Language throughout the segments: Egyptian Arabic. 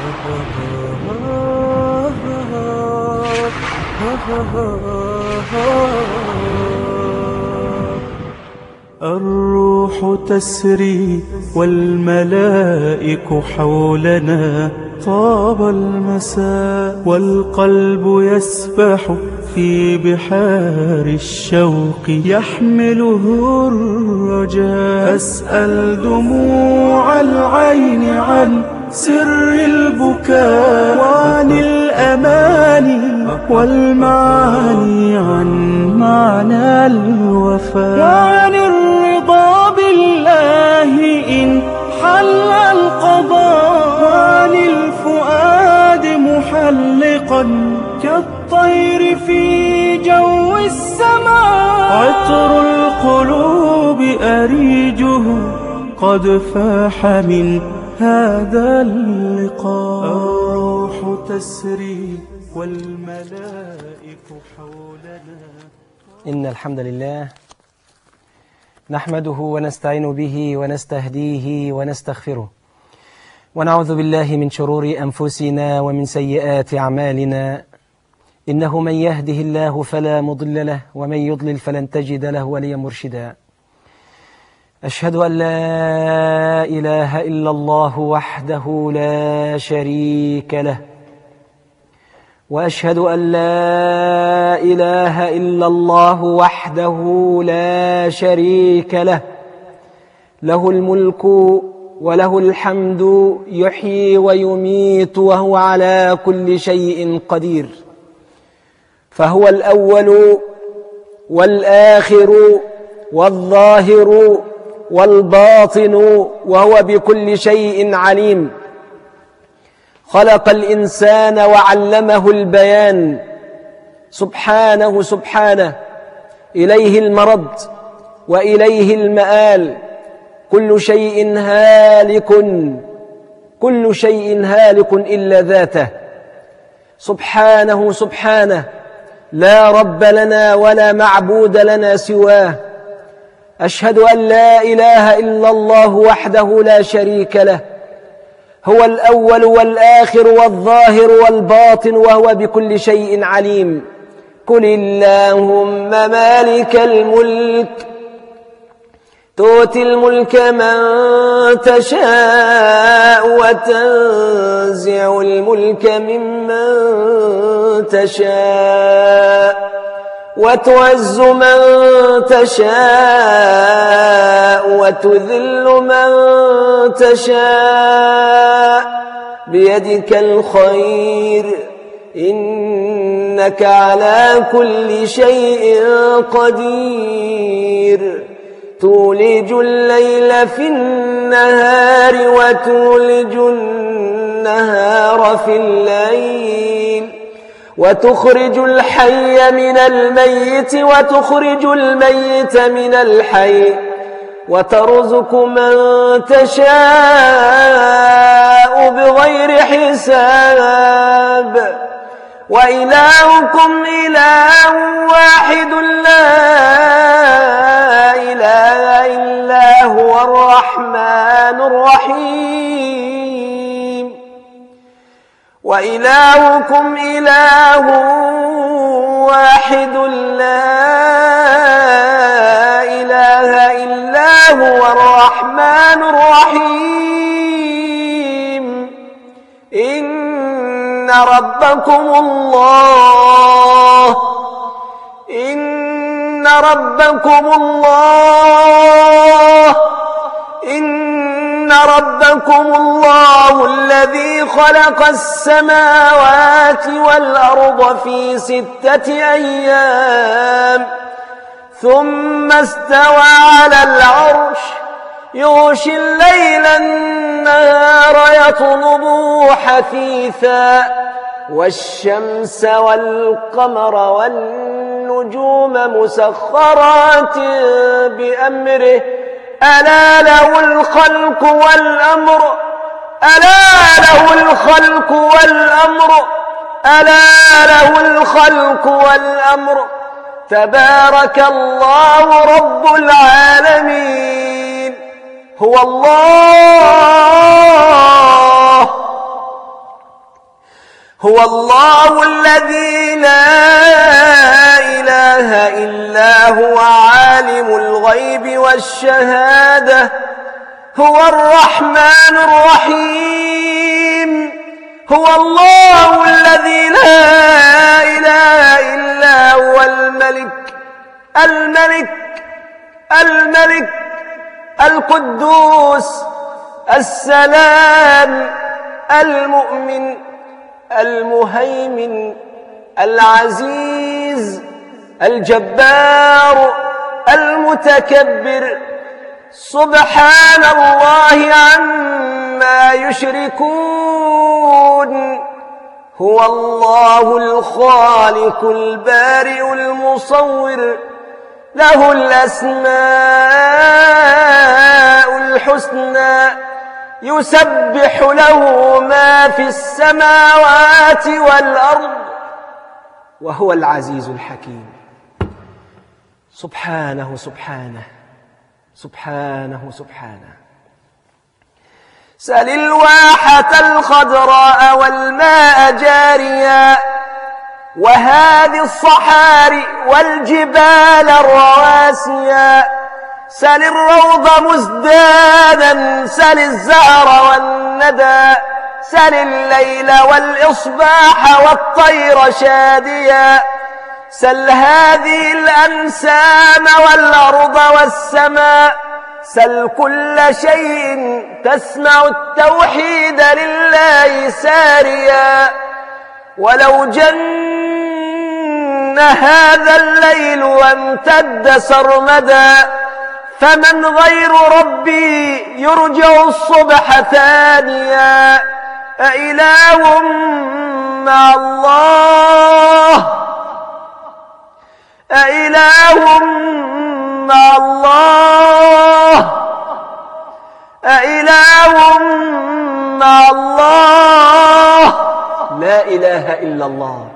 الروح تسري والملائك حولنا طاب المساء والقلب يسبح في بحار الشوق يحمله الرجاء أسأل دموع العين عن سر البكاء وعن الأماني والمعاني عن معنى الوفاء وعن الرضا بالله إن حل القضاء وعن الفؤاد محلقا كالطير في جو السماء عطر القلوب أريجه قد فاح من هذا اللقاء الروح تسري والملائك حولنا إن الحمد لله نحمده ونستعين به ونستهديه ونستغفره ونعوذ بالله من شرور أنفسنا ومن سيئات أعمالنا إنه من يهده الله فلا مضل له ومن يضلل فلن تجد له وليا مرشدا أشهد أن لا إله إلا الله وحده لا شريك له واشهد ان لا اله الا الله وحده لا شريك له له الملك وله الحمد يحيي ويميت وهو على كل شيء قدير فهو الاول والاخر والظاهر والباطن وهو بكل شيء عليم خلق الإنسان وعلمه البيان سبحانه سبحانه إليه المرد وإليه المآل كل شيء هالك كل شيء هالك إلا ذاته سبحانه سبحانه لا رب لنا ولا معبود لنا سواه أشهد أن لا إله إلا الله وحده لا شريك له هو الأول والآخر والظاهر والباطن وهو بكل شيء عليم قل اللهم مالك الملك تؤتي الملك من تشاء وتنزع الملك ممن تشاء وتعز من تشاء وتذل من تشاء بيدك الخير إنك على كل شيء قدير تولج الليل في النهار وتولج النهار في الليل وتخرج الحي من الميت وتخرج الميت من الحي وترزق من تشاء بغير حساب وإلهكم إله واحد لا إله إلا هو الرحمن الرحيم وإلهكم إله واحد لا إله إلا هو الرحمن الرحيم إن ربكم الله إن ربكم الله إن ربكم الله الذي خلق السماوات والأرض في ستة أيام ثم استوى على العرش يغشي الليل النهار يطلبه حثيثا والشمس والقمر والنجوم مسخرات بأمره ألا له الخلق والأمر ألا له الخلق والأمر ألا له الخلق والأمر تبارك الله رب العالمين هو الله هو الله الذي لا إله إلا هو عالم الغيب والشهادة هو الرحمن الرحيم هو الله الذي لا إله إلا هو الملك الملك الملك القدوس السلام المؤمن المهيمن العزيز الجبار المتكبر سبحان الله عما يشركون هو الله الخالق البارئ المصور له الأسماء الحسنى يسبح له ما في السماوات والأرض وهو العزيز الحكيم سبحانه سبحانه سبحانه سبحانه سل الواحة الخضراء والماء جاريا وهذه الصحاري والجبال الرواسيا سل الروض مزدادا سل الزهر والندى سل الليل والإصباح والطير شاديا سل هذه الأنسام والأرض والسماء سل كل شيء تسمع التوحيد لله ساريا ولو جن هذا الليل وامتد سرمدا فمن غير ربي يرجع الصبح ثانيا أإله مع الله أإله مع الله أإله مع الله لا إله إلا الله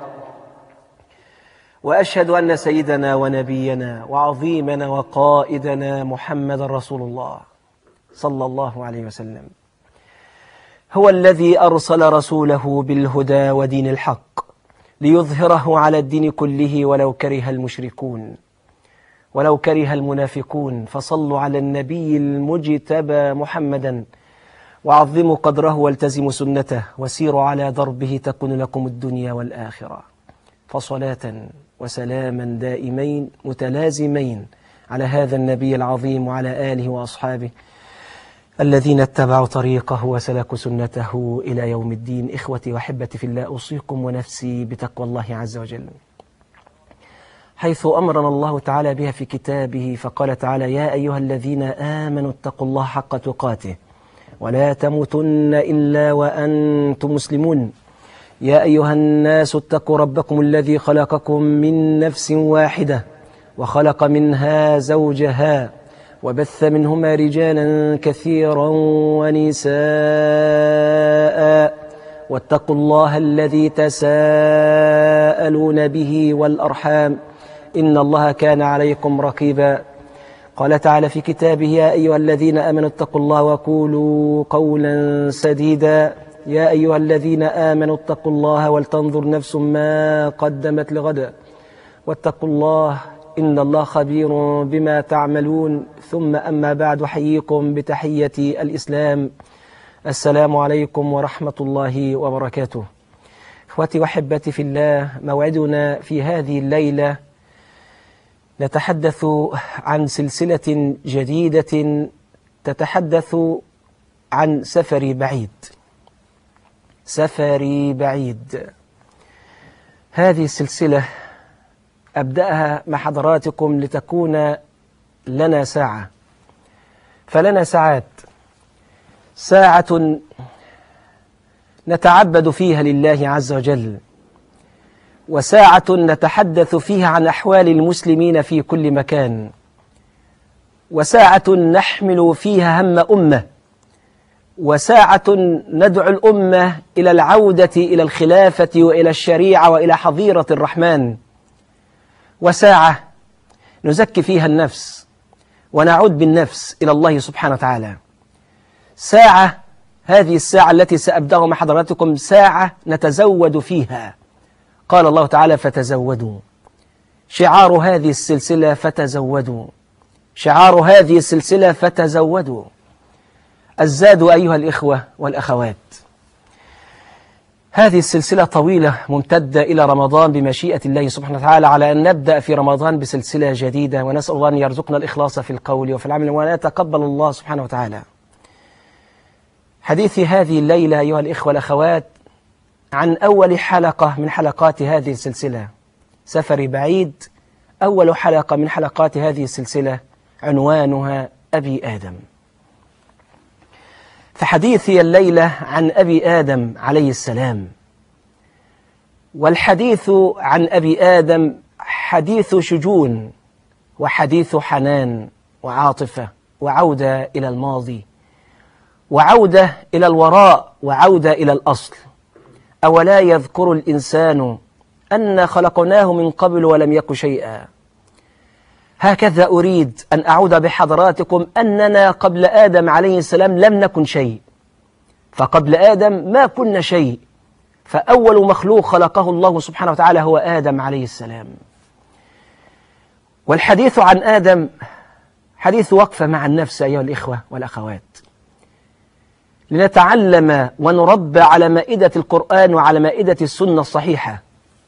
وأشهد أن سيدنا ونبينا وعظيمنا وقائدنا محمد رسول الله صلى الله عليه وسلم هو الذي أرسل رسوله بالهدى ودين الحق ليظهره على الدين كله ولو كره المشركون ولو كره المنافقون فصلوا على النبي المجتبى محمدا وعظموا قدره والتزموا سنته وسيروا على دربه تكون لكم الدنيا والآخرة فصلاة وسلاما دائمين متلازمين على هذا النبي العظيم وعلى آله وأصحابه الذين اتبعوا طريقه وسلكوا سنته إلى يوم الدين إخوتي وحبتي في الله أوصيكم ونفسي بتقوى الله عز وجل حيث أمرنا الله تعالى بها في كتابه فقال تعالى يا أيها الذين آمنوا اتقوا الله حق تقاته ولا تموتن إلا وأنتم مسلمون يا أيها الناس اتقوا ربكم الذي خلقكم من نفس واحدة وخلق منها زوجها وبث منهما رجالا كثيرا ونساء واتقوا الله الذي تساءلون به والأرحام إن الله كان عليكم رقيبا قال تعالى في كتابه يا أيها الذين آمنوا اتقوا الله وقولوا قولا سديدا يا أيها الذين آمنوا اتقوا الله ولتنظر نفس ما قدمت لغدا واتقوا الله إن الله خبير بما تعملون ثم أما بعد حييكم بتحية الإسلام السلام عليكم ورحمة الله وبركاته إخوتي وحبتي في الله موعدنا في هذه الليلة نتحدث عن سلسلة جديدة تتحدث عن سفري بعيد سفري بعيد هذه السلسلة أبدأها مع حضراتكم لتكون لنا ساعة فلنا ساعات ساعة نتعبد فيها لله عز وجل وساعة نتحدث فيها عن أحوال المسلمين في كل مكان وساعة نحمل فيها هم أمة وساعة ندعو الأمة إلى العودة إلى الخلافة وإلى الشريعة وإلى حظيرة الرحمن وساعة نزكي فيها النفس ونعود بالنفس إلى الله سبحانه وتعالى ساعة هذه الساعة التي سأبدأ مع حضراتكم ساعة نتزود فيها قال الله تعالى فتزودوا شعار هذه السلسلة فتزودوا شعار هذه السلسلة فتزودوا الزاد أيها الإخوة والأخوات هذه السلسلة طويلة ممتدة إلى رمضان بمشيئة الله سبحانه وتعالى على أن نبدأ في رمضان بسلسلة جديدة ونسأل الله أن يرزقنا الإخلاص في القول وفي العمل وأن يتقبل الله سبحانه وتعالى حديثي هذه الليلة أيها الإخوة والأخوات عن أول حلقة من حلقات هذه السلسلة سفري بعيد أول حلقة من حلقات هذه السلسلة عنوانها أبي آدم فحديثي الليلة عن أبي آدم عليه السلام والحديث عن أبي آدم حديث شجون وحديث حنان وعاطفة وعودة إلى الماضي وعودة إلى الوراء وعودة إلى الأصل أولا يذكر الإنسان أن خلقناه من قبل ولم يك شيئا هكذا أريد أن أعود بحضراتكم أننا قبل آدم عليه السلام لم نكن شيء فقبل آدم ما كنا شيء فأول مخلوق خلقه الله سبحانه وتعالى هو آدم عليه السلام والحديث عن آدم حديث وقفة مع النفس أيها الإخوة والأخوات لنتعلم ونربى على مائدة القرآن وعلى مائدة السنة الصحيحة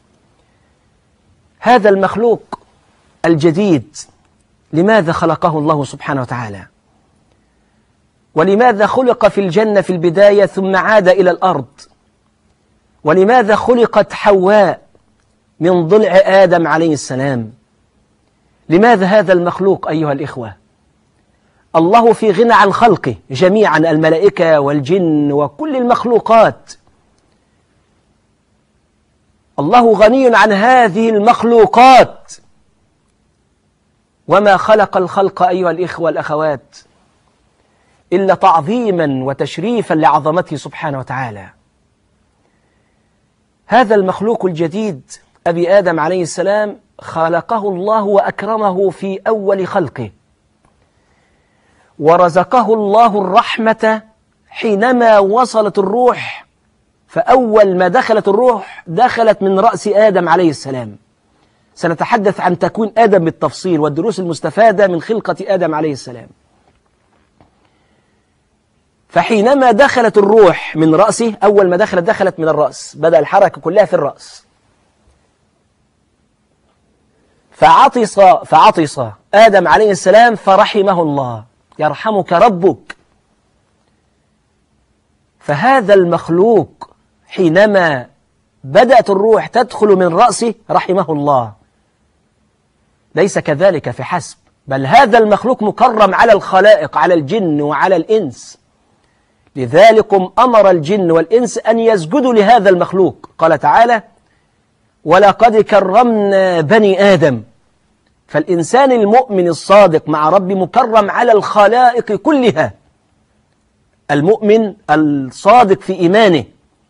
هذا المخلوق الجديد لماذا خلقه الله سبحانه وتعالى ولماذا خلق في الجنة في البداية ثم عاد إلى الأرض ولماذا خلقت حواء من ضلع آدم عليه السلام لماذا هذا المخلوق أيها الإخوة الله في غنى عن خلقه جميعا الملائكة والجن وكل المخلوقات الله غني عن هذه المخلوقات وما خلق الخلق أيها الإخوة الأخوات إلا تعظيما وتشريفا لعظمته سبحانه وتعالى هذا المخلوق الجديد أبي آدم عليه السلام خلقه الله وأكرمه في أول خلقه ورزقه الله الرحمة حينما وصلت الروح فأول ما دخلت الروح دخلت من رأس آدم عليه السلام سنتحدث عن تكوين آدم بالتفصيل والدروس المستفادة من خلقة آدم عليه السلام فحينما دخلت الروح من رأسه أول ما دخلت دخلت من الرأس بدأ الحركة كلها في الرأس فعطس فعطس آدم عليه السلام فرحمه الله يرحمك ربك فهذا المخلوق حينما بدأت الروح تدخل من رأسه رحمه الله ليس كذلك في حسب بل هذا المخلوق مكرم على الخلائق على الجن وعلى الإنس لذلكم أمر الجن والإنس أن يسجدوا لهذا المخلوق قال تعالى ولقد كرمنا بني آدم فالإنسان المؤمن الصادق مع رب مكرم على الخلائق كلها المؤمن الصادق في إيمانه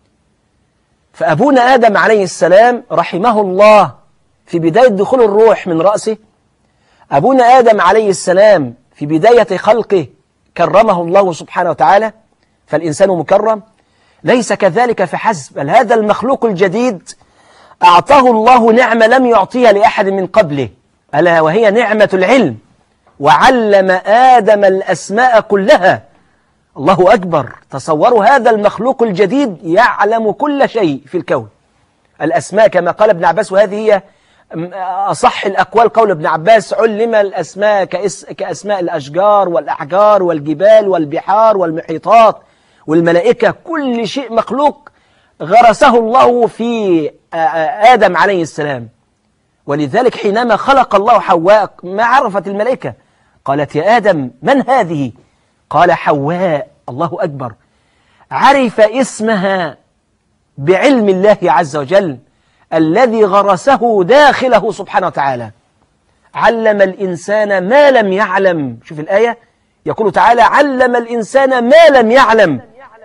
فأبونا آدم عليه السلام رحمه الله في بداية دخول الروح من رأسه أبونا آدم عليه السلام في بداية خلقه كرمه الله سبحانه وتعالى فالإنسان مكرم ليس كذلك فحسب بل هذا المخلوق الجديد أعطاه الله نعمة لم يعطيها لأحد من قبله ألا وهي نعمة العلم وعلم آدم الأسماء كلها الله أكبر تصوروا هذا المخلوق الجديد يعلم كل شيء في الكون الأسماء كما قال ابن عباس وهذه هي أصح الأقوال قول ابن عباس علم الأسماء كأس كأسماء الأشجار والأحجار والجبال والبحار والمحيطات والملائكة كل شيء مخلوق غرسه الله في آدم عليه السلام ولذلك حينما خلق الله حواء ما عرفت الملائكة قالت يا آدم من هذه قال حواء الله أكبر عرف اسمها بعلم الله عز وجل الذي غرسه داخله سبحانه وتعالى علم الإنسان ما لم يعلم شوف الآية يقول تعالى علم الإنسان ما لم يعلم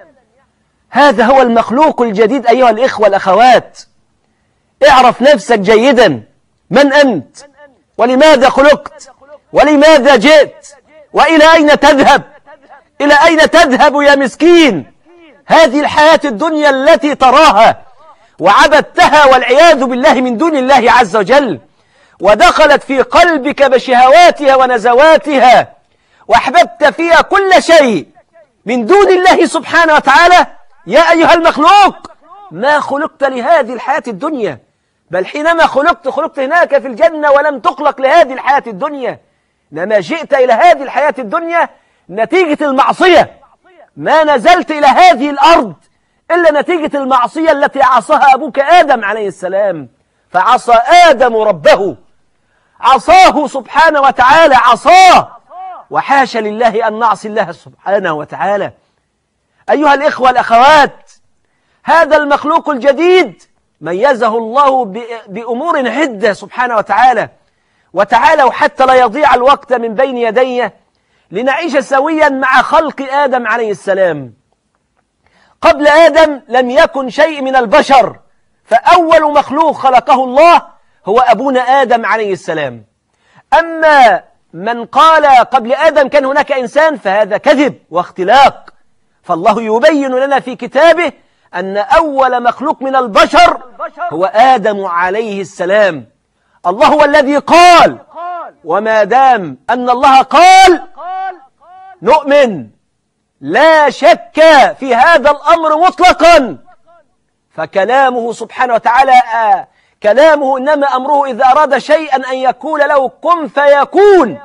هذا هو المخلوق الجديد أيها الإخوة الأخوات اعرف نفسك جيدا من أنت ولماذا خلقت ولماذا جئت وإلى أين تذهب إلى أين تذهب يا مسكين هذه الحياة الدنيا التي تراها وعبدتها والعياذ بالله من دون الله عز وجل ودخلت في قلبك بشهواتها ونزواتها وأحببت فيها كل شيء من دون الله سبحانه وتعالى يا أيها المخلوق ما خلقت لهذه الحياة الدنيا بل حينما خلقت خلقت هناك في الجنة ولم تخلق لهذه الحياة الدنيا لما جئت إلى هذه الحياة الدنيا نتيجة المعصية ما نزلت إلى هذه الأرض إلا نتيجة المعصية التي عصاها أبوك آدم عليه السلام فعصى آدم ربه عصاه سبحانه وتعالى عصاه وحاش لله أن نعصي الله سبحانه وتعالى أيها الإخوة الأخوات هذا المخلوق الجديد ميزه الله بأمور عدة سبحانه وتعالى وتعالوا حتى لا يضيع الوقت من بين يدي لنعيش سويا مع خلق آدم عليه السلام قبل آدم لم يكن شيء من البشر فأول مخلوق خلقه الله هو أبونا آدم عليه السلام أما من قال قبل آدم كان هناك إنسان فهذا كذب واختلاق فالله يبين لنا في كتابه أن أول مخلوق من البشر هو آدم عليه السلام الله هو الذي قال وما دام أن الله قال نؤمن لا شك في هذا الأمر مطلقا فكلامه سبحانه وتعالى آه كلامه إنما أمره إذا أراد شيئا أن يقول له كن فيكون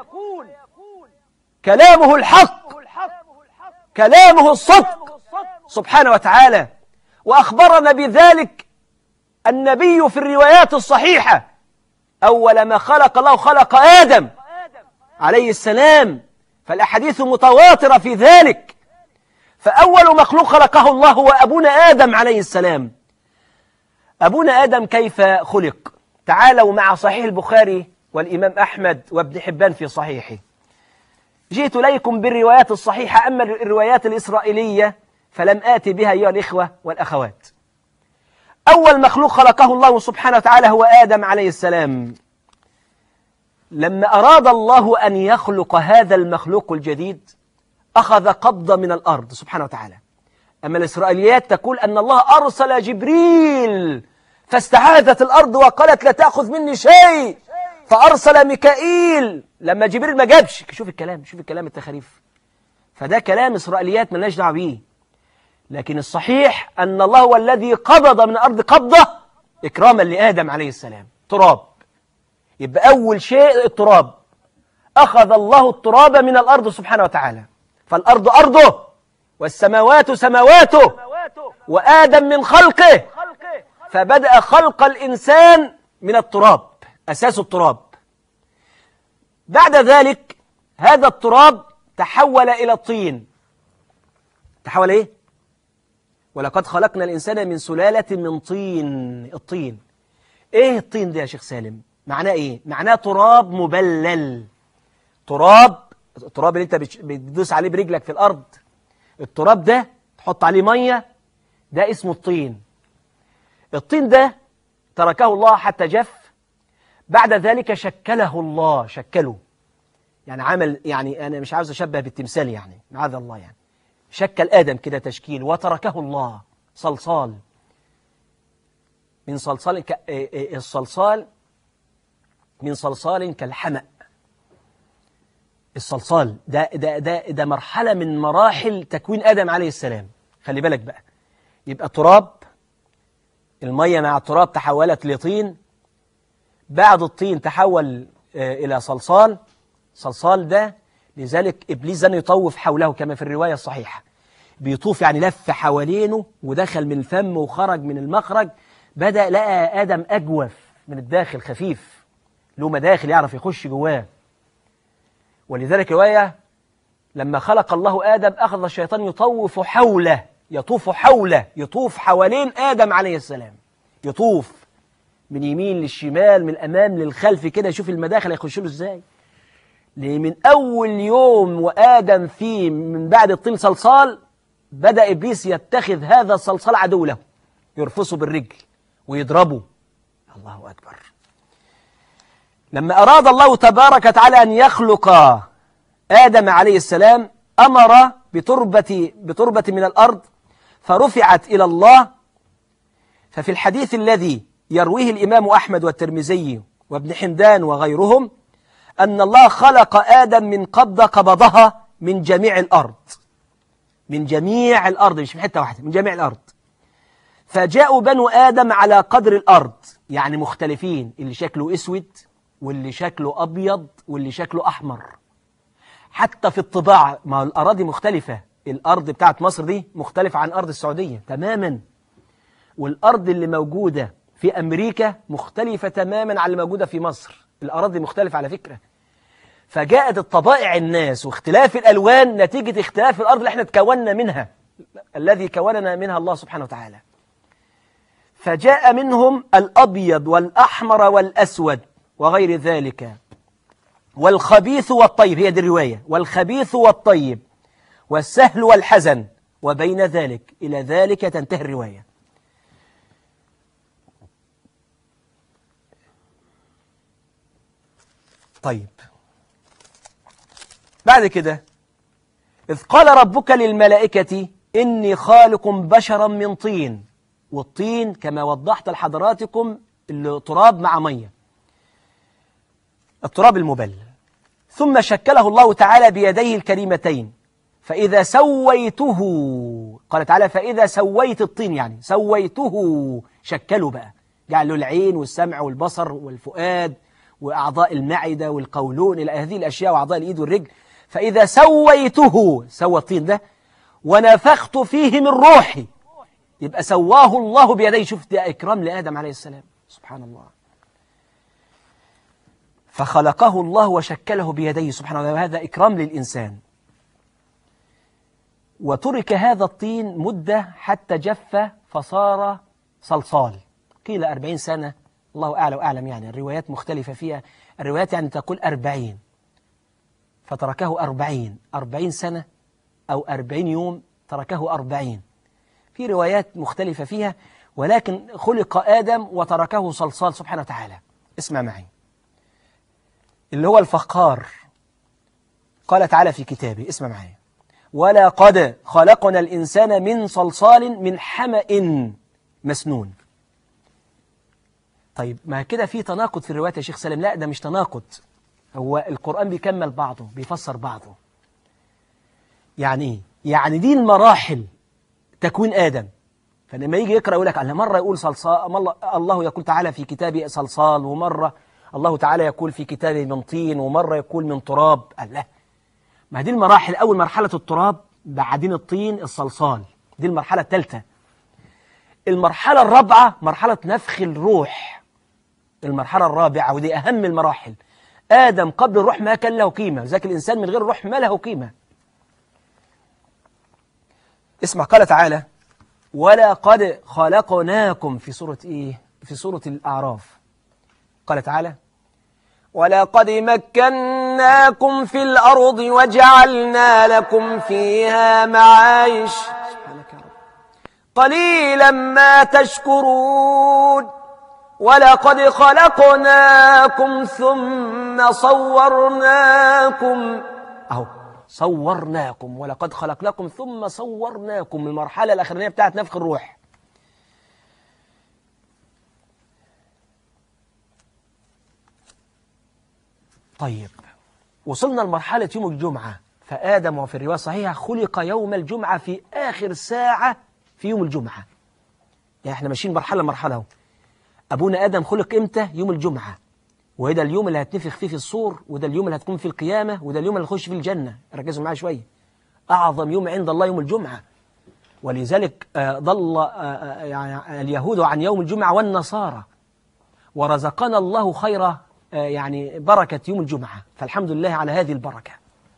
كلامه الحق كلامه الصدق سبحانه وتعالى وأخبرنا بذلك النبي في الروايات الصحيحة أول ما خلق الله خلق آدم عليه السلام فالأحاديث متواترة في ذلك فأول مخلوق خلقه الله هو أبونا آدم عليه السلام أبونا آدم كيف خلق تعالوا مع صحيح البخاري والإمام أحمد وابن حبان في صحيحه جئت إليكم بالروايات الصحيحة أما الروايات الإسرائيلية فلم آتي بها أيها الإخوة والأخوات أول مخلوق خلقه الله سبحانه وتعالى هو آدم عليه السلام لما أراد الله أن يخلق هذا المخلوق الجديد أخذ قبضة من الأرض سبحانه وتعالى أما الإسرائيليات تقول أن الله أرسل جبريل فاستعاذت الأرض وقالت لا تأخذ مني شيء فأرسل ميكائيل لما جبريل ما جابش شوف الكلام شوف الكلام التخاريف فده كلام إسرائيليات ملناش دعوه بيه لكن الصحيح أن الله هو الذي قبض من الأرض قبضة إكراما لآدم عليه السلام تراب يبقى أول شيء التراب أخذ الله التراب من الأرض سبحانه وتعالى فالأرض أرضه والسماوات سماواته وآدم من خلقه فبدأ خلق الإنسان من التراب أساس التراب بعد ذلك هذا التراب تحول إلى الطين تحول إيه؟ ولقد خلقنا الإنسان من سلالة من طين الطين إيه الطين ده يا شيخ سالم؟ معناه إيه؟ معناه تراب مبلل تراب التراب اللي أنت بتدوس عليه برجلك في الأرض التراب ده تحط عليه مية ده اسمه الطين الطين ده تركه الله حتى جف بعد ذلك شكله الله شكله يعني عمل يعني أنا مش عاوز أشبه بالتمثال يعني معاذ الله يعني شكل آدم كده تشكيل وتركه الله صلصال من صلصال ك... الصلصال من صلصال كالحمأ الصلصال ده, ده, ده, ده مرحلة من مراحل تكوين آدم عليه السلام خلي بالك بقى يبقى تراب المية مع التراب تحولت لطين بعد الطين تحول إلى صلصال صلصال ده لذلك إبليس زن يطوف حوله كما في الرواية الصحيحة بيطوف يعني لف حوالينه ودخل من الفم وخرج من المخرج بدأ لقى آدم أجوف من الداخل خفيف له مداخل يعرف يخش جواه ولذلك رواية لما خلق الله آدم أخذ الشيطان يطوف حوله يطوف حوله يطوف حوالين آدم عليه السلام يطوف من يمين للشمال من الأمام للخلف كده يشوف المداخل هيخش له إزاي من أول يوم وآدم فيه من بعد الطين صلصال بدأ إبليس يتخذ هذا الصلصال عدو له يرفصه بالرجل ويضربه الله أكبر لما أراد الله تبارك وتعالى أن يخلق آدم عليه السلام أمر بتربة, بتربة من الأرض فرفعت إلى الله ففي الحديث الذي يرويه الإمام أحمد والترمذي وابن حمدان وغيرهم أن الله خلق آدم من قبضة قبضها من جميع الأرض من جميع الأرض مش من حتة واحدة من جميع الأرض فجاءوا بنو آدم على قدر الأرض يعني مختلفين اللي شكله أسود واللي شكله أبيض واللي شكله أحمر حتى في الطباع ما الأراضي مختلفة الأرض بتاعت مصر دي مختلفة عن أرض السعودية تماما والأرض اللي موجودة في أمريكا مختلفة تماما عن اللي موجودة في مصر الأراضي مختلفة على فكرة فجاءت الطبائع الناس واختلاف الألوان نتيجة اختلاف الأرض اللي احنا تكوننا منها الذي كوننا منها الله سبحانه وتعالى فجاء منهم الأبيض والأحمر والأسود وغير ذلك والخبيث والطيب هي دي الرواية والخبيث والطيب والسهل والحزن وبين ذلك إلى ذلك تنتهي الرواية طيب بعد كده إذ قال ربك للملائكة إني خالق بشرا من طين والطين كما وضحت لحضراتكم التراب مع مية التراب المبل ثم شكله الله تعالى بيديه الكريمتين فإذا سويته قال تعالى فإذا سويت الطين يعني سويته شكله بقى جعل له العين والسمع والبصر والفؤاد وأعضاء المعدة والقولون إلى هذه الأشياء وأعضاء الإيد والرجل فإذا سويته سوى الطين ده ونفخت فيه من روحي يبقى سواه الله بيديه شوف ده إكرام لآدم عليه السلام سبحان الله فخلقه الله وشكله بيديه سبحانه وتعالى وهذا إكرام للإنسان وترك هذا الطين مدة حتى جف فصار صلصال قيل أربعين سنة الله أعلى وأعلم يعني الروايات مختلفة فيها الروايات يعني تقول أربعين فتركه أربعين أربعين سنة أو أربعين يوم تركه أربعين في روايات مختلفة فيها ولكن خلق آدم وتركه صلصال سبحانه وتعالى اسمع معي اللي هو الفقار قال تعالى في كتابه اسمع معي ولا قد خلقنا الإنسان من صلصال من حمأ مسنون طيب ما كده في تناقض في الروايات يا شيخ سلام لا ده مش تناقض هو القرآن بيكمل بعضه بيفسر بعضه يعني ايه يعني دي المراحل تكوين آدم فلما يجي يقرأ يقول لك على مرة يقول صلصال الله يقول تعالى في كتابه صلصال ومرة الله تعالى يقول في كتابه من طين ومرة يقول من تراب الله ما دي المراحل أول مرحلة التراب بعدين الطين الصلصال دي المرحلة الثالثة المرحلة الرابعة مرحلة نفخ الروح المرحلة الرابعة ودي أهم المراحل آدم قبل الروح ما كان له قيمة ذاك الإنسان من غير الروح ما له قيمة اسمع قال تعالى ولا قد خلقناكم في سورة إيه في سورة الأعراف قال تعالى ولقد مكناكم في الأرض وجعلنا لكم فيها معايش سبحانك يا رب قليلا ما تشكرون ولقد خلقناكم ثم صورناكم أهو صورناكم ولقد خلقناكم ثم صورناكم المرحلة الأخرانية بتاعت نفخ الروح طيب وصلنا لمرحلة يوم الجمعة فآدم وفي الرواية الصحيحة خلق يوم الجمعة في آخر ساعة في يوم الجمعة يعني احنا ماشيين مرحلة مرحلة اهو أبونا آدم خلق إمتى؟ يوم الجمعة وده اليوم اللي هتنفخ فيه في الصور وده اليوم اللي هتكون فيه القيامة وده اليوم اللي هتخش فيه الجنة ركزوا معايا شوية أعظم يوم عند الله يوم الجمعة ولذلك آه، ضل آه، آه، يعني اليهود عن يوم الجمعة والنصارى ورزقنا الله خير آه، يعني بركة يوم الجمعة فالحمد لله على هذه البركة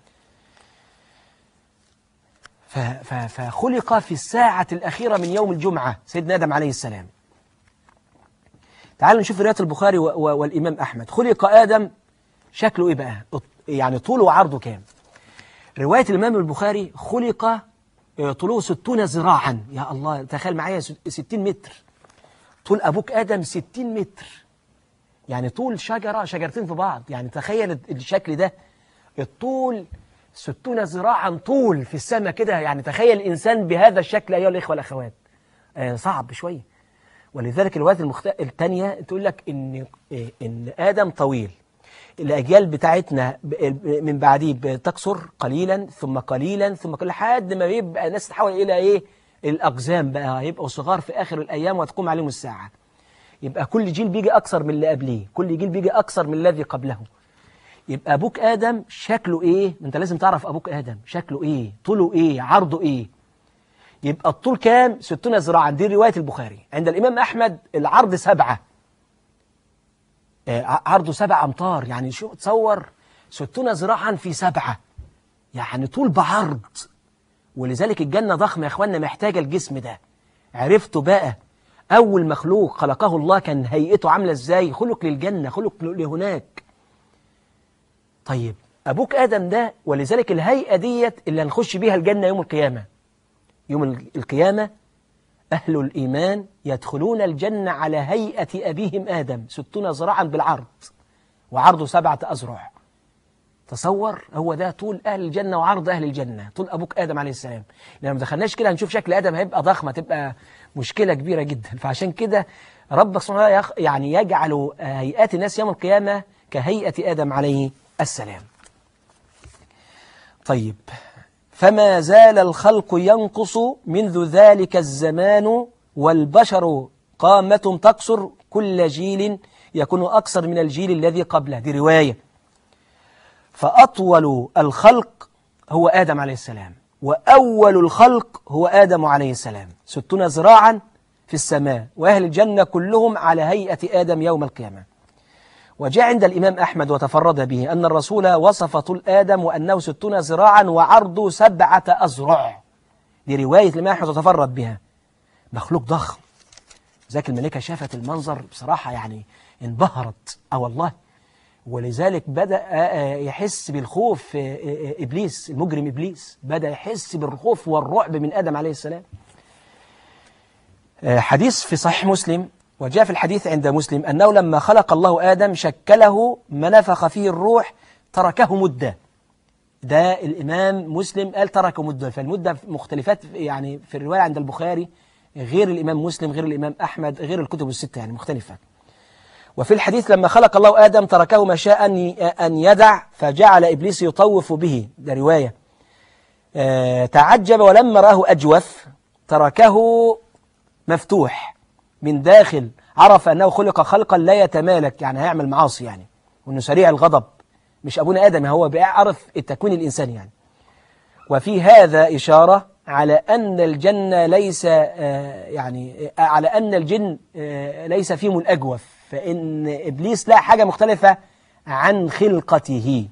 ف- ف- فخلق في الساعة الأخيرة من يوم الجمعة سيدنا آدم عليه السلام تعالوا نشوف رواية البخاري و- و- والإمام أحمد خلق آدم شكله إيه بقى يعني طوله وعرضه كام رواية الإمام البخاري خلق آه، طوله ستون ذراعا يا الله تخيل معايا ست- ستين متر طول أبوك آدم ستين متر يعني طول شجرة شجرتين في بعض يعني تخيل الشكل ده الطول ستون ذراعا طول في السماء كده يعني تخيل الإنسان بهذا الشكل أيها الإخوة والأخوات آه صعب شوية ولذلك الروايات المخت... التانية تقول لك إن إيه، إن آدم طويل الأجيال بتاعتنا ب- من بعديه بتقصر قليلا ثم قليلا ثم قليلا لحد ما بيبقى الناس تحول إلى إيه الأقزام بقى يبقوا صغار في آخر الأيام وتقوم عليهم الساعة يبقى كل جيل بيجي أكثر من اللي قبليه كل جيل بيجي أكثر من الذي قبله يبقى أبوك آدم شكله إيه أنت لازم تعرف أبوك آدم شكله إيه طوله إيه عرضه إيه يبقى الطول كام 60 ذراعا دي رواية البخاري عند الإمام أحمد العرض سبعة آه، عرضه سبع أمتار يعني شو تصور 60 ذراعا في سبعة يعني طول بعرض ولذلك الجنة ضخمة يا إخواننا محتاجة الجسم ده عرفتوا بقى أول مخلوق خلقه الله كان هيئته عاملة إزاي خلق للجنة خلق لهناك طيب أبوك آدم ده ولذلك الهيئة ديت اللي هنخش بيها الجنة يوم القيامة يوم ال- القيامة أهل الإيمان يدخلون الجنة على هيئة أبيهم آدم ستون ذراعا بالعرض وعرضه سبعة أذرع تصور هو ده طول أهل الجنة وعرض أهل الجنة طول أبوك آدم عليه السلام لما دخلناش كده هنشوف شكل آدم هيبقى ضخمة تبقى مشكلة كبيرة جدا فعشان كده ربك سبحانه وتعالى يخ- يعني يجعل هيئات الناس يوم القيامة كهيئة آدم عليه السلام طيب فما زال الخلق ينقص منذ ذلك الزمان والبشر قامة تقصر كل جيل يكون أكثر من الجيل الذي قبله دي رواية فأطول الخلق هو آدم عليه السلام وأول الخلق هو آدم عليه السلام ستون ذراعا في السماء وأهل الجنة كلهم على هيئة آدم يوم القيامة وجاء عند الإمام أحمد وتفرد به أن الرسول وصف طول آدم وأنه ستون ذراعا وعرضه سبعة أذرع دي رواية الإمام أحمد وتفرد بها مخلوق ضخم ذاك الملكة شافت المنظر بصراحة يعني انبهرت اه والله ولذلك بدأ آه، آه، يحس بالخوف آه، آه، إبليس المجرم إبليس بدأ يحس بالخوف والرعب من آدم عليه السلام آه، حديث في صحيح مسلم وجاء في الحديث عند مسلم أنه لما خلق الله آدم شكله منفخ فيه الروح تركه مدة ده الإمام مسلم قال تركه مدة فالمدة مختلفات يعني في الرواية عند البخاري غير الإمام مسلم غير الإمام أحمد غير الكتب الستة يعني مختلفة وفي الحديث لما خلق الله آدم تركه ما شاء أن أن يدع فجعل إبليس يطوف به ده رواية آه، تعجب ولما راه أجوف تركه مفتوح من داخل عرف أنه خلق خلقا لا يتمالك يعني هيعمل معاصي يعني وأنه سريع الغضب مش أبونا آدم هو بيعرف التكوين الإنساني يعني وفي هذا إشارة على أن الجنة ليس آه، يعني آه، على أن الجن آه، ليس فيهم الأجوف فإن إبليس لا حاجة مختلفة عن خلقته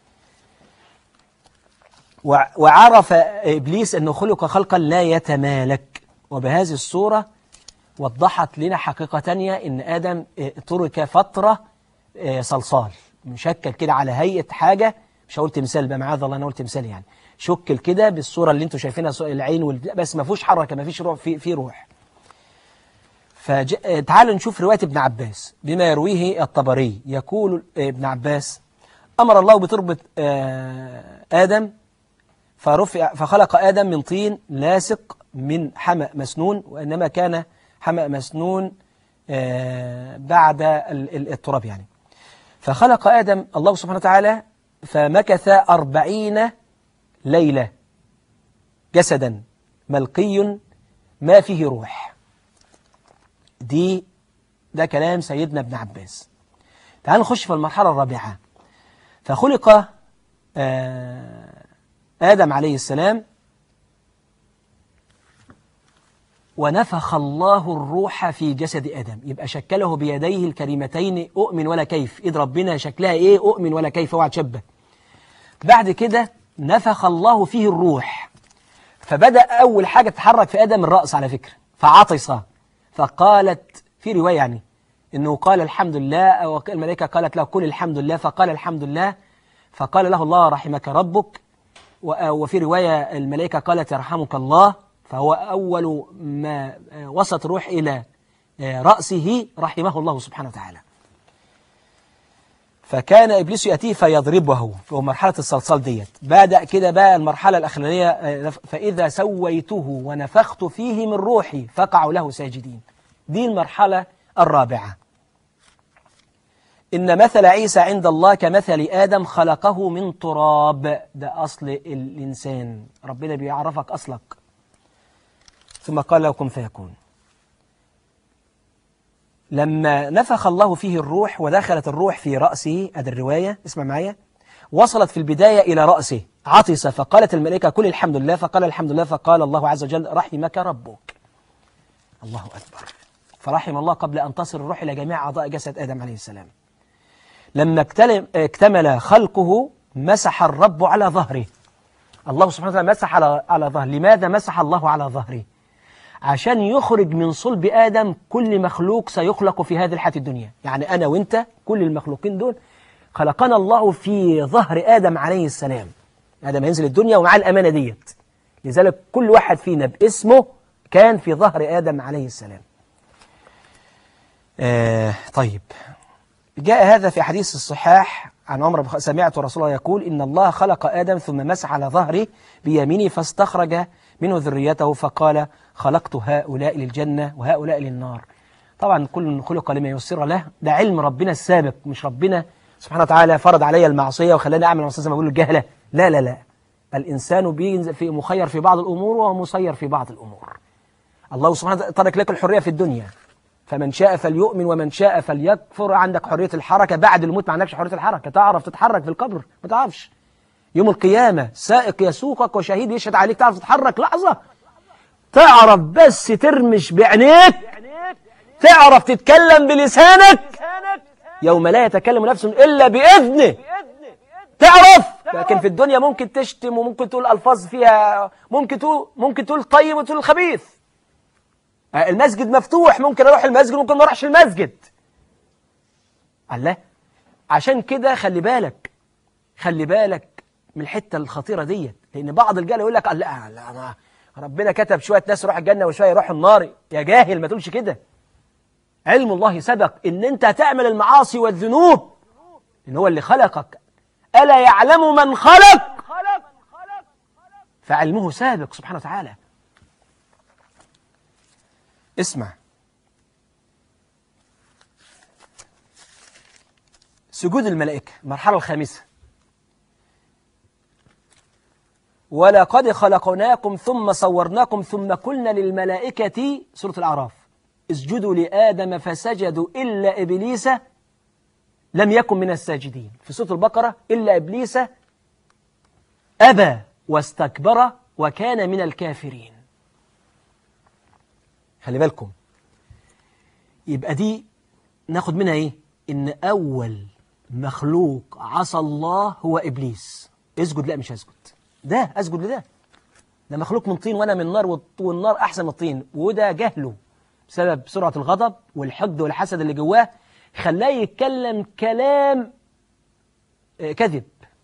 وع- وعرف إبليس أنه خلق خلقا لا يتمالك وبهذه الصورة وضحت لنا حقيقة تانية إن آدم آه، ترك فترة آه، صلصال مشكل كده على هيئة حاجة مش هقول تمثال بقى معاذ الله أنا قلت تمثال يعني شكل كده بالصورة اللي انتوا شايفينها سو- العين وال... بس ما فيهوش حركة ما فيش روح في, في روح فتعالوا نشوف رواية ابن عباس بما يرويه الطبري يقول ابن عباس أمر الله بتربة آه، آدم فرفع فخلق آدم من طين لاصق من حمأ مسنون وإنما كان حمأ مسنون آه، بعد ال- ال- التراب يعني فخلق آدم الله سبحانه وتعالى فمكث أربعين ليلة جسدا ملقي ما فيه روح دي ده كلام سيدنا ابن عباس تعالوا نخش في المرحلة الرابعة فخلق آه، آدم عليه السلام ونفخ الله الروح في جسد آدم يبقى شكله بيديه الكريمتين أؤمن ولا كيف إيد ربنا شكلها إيه أؤمن ولا كيف اوعى تشبه بعد كده نفخ الله فيه الروح فبدأ أول حاجة تتحرك في آدم الرأس على فكرة فعطس فقالت في رواية يعني إنه قال الحمد لله أو الملائكة قالت له قل الحمد لله فقال الحمد لله فقال له الله رحمك ربك و- وفي رواية الملائكة قالت يرحمك الله فهو أول ما وصلت الروح إلى رأسه رحمه الله سبحانه وتعالى فكان إبليس يأتيه فيضربه في مرحلة الصلصال ديت بدأ كده بقى المرحلة الأخرانية آه، فإذا سويته ونفخت فيه من روحي فقعوا له ساجدين دي المرحلة الرابعة إن مثل عيسى عند الله كمثل آدم خلقه من تراب ده أصل الإنسان ربنا بيعرفك أصلك ثم قال له كن فيكون لما نفخ الله فيه الروح ودخلت الروح في رأسه هذه الرواية اسمع معايا وصلت في البداية إلى رأسه عطس فقالت الملائكة كل الحمد لله فقال الحمد لله فقال الله عز وجل رحمك ربك الله أكبر فرحم الله قبل أن تصل الروح إلى جميع أعضاء جسد آدم عليه السلام لما اكتل- اكتمل خلقه مسح الرب على ظهره الله سبحانه وتعالى مسح على على ظهره لماذا مسح الله على ظهره عشان يخرج من صلب آدم كل مخلوق سيخلق في هذه الحياة الدنيا يعني أنا وإنت كل المخلوقين دول خلقنا الله في ظهر آدم عليه السلام آدم هينزل الدنيا ومعاه الأمانة ديت لذلك كل واحد فينا باسمه كان في ظهر آدم عليه السلام آه طيب جاء هذا في حديث الصحاح عن عمر بن الخطاب، سمعت رسول الله يقول إن الله خلق آدم ثم مسح على ظهره بيمينه فاستخرج منه ذريته فقال خلقت هؤلاء للجنة وهؤلاء للنار طبعا كل خلق لما يسر له ده علم ربنا السابق مش ربنا سبحانه وتعالى فرض علي المعصية وخلاني أعمل معصية زي ما بيقولوا الجهلة لا لا لا الإنسان بينزل في مخير في بعض الأمور ومسير في بعض الأمور الله سبحانه وتعالى ترك لك الحرية في الدنيا فمن شاء فليؤمن ومن شاء فليكفر عندك حرية الحركة بعد الموت ما عندكش حرية الحركة تعرف تتحرك في القبر ما تعرفش يوم القيامة سائق يسوقك وشهيد يشهد عليك تعرف تتحرك لحظة تعرف بس ترمش بعينيك تعرف تتكلم بلسانك يوم لا يتكلم نفس إلا بإذنه تعرف لكن في الدنيا ممكن تشتم وممكن تقول ألفاظ فيها ممكن تقول ممكن تقول طيب وتقول خبيث آه، المسجد مفتوح ممكن اروح المسجد ممكن ما اروحش المسجد الله عشان كده خلي بالك خلي بالك من الحته الخطيره ديت لان بعض الرجاله يقول لك لا لا ما ربنا كتب شويه ناس يروح الجنه وشويه يروح النار يا جاهل ما تقولش كده علم الله سبق ان انت هتعمل المعاصي والذنوب ان هو اللي خلقك الا يعلم من خلق فعلمه سابق سبحانه وتعالى اسمع سجود الملائكة المرحلة الخامسة ولقد خلقناكم ثم صورناكم ثم قلنا للملائكة سورة الأعراف اسجدوا لآدم فسجدوا إلا إبليس لم يكن من الساجدين في سورة البقرة إلا إبليس أبى واستكبر وكان من الكافرين خلي بالكم يبقى دي ناخد منها ايه ان اول مخلوق عصى الله هو ابليس اسجد لا مش هسجد ده اسجد لده ده مخلوق من طين وانا من نار والط- والنار احسن من الطين وده جهله بسبب سرعه الغضب والحقد والحسد اللي جواه خلاه يتكلم كلام آه، كذب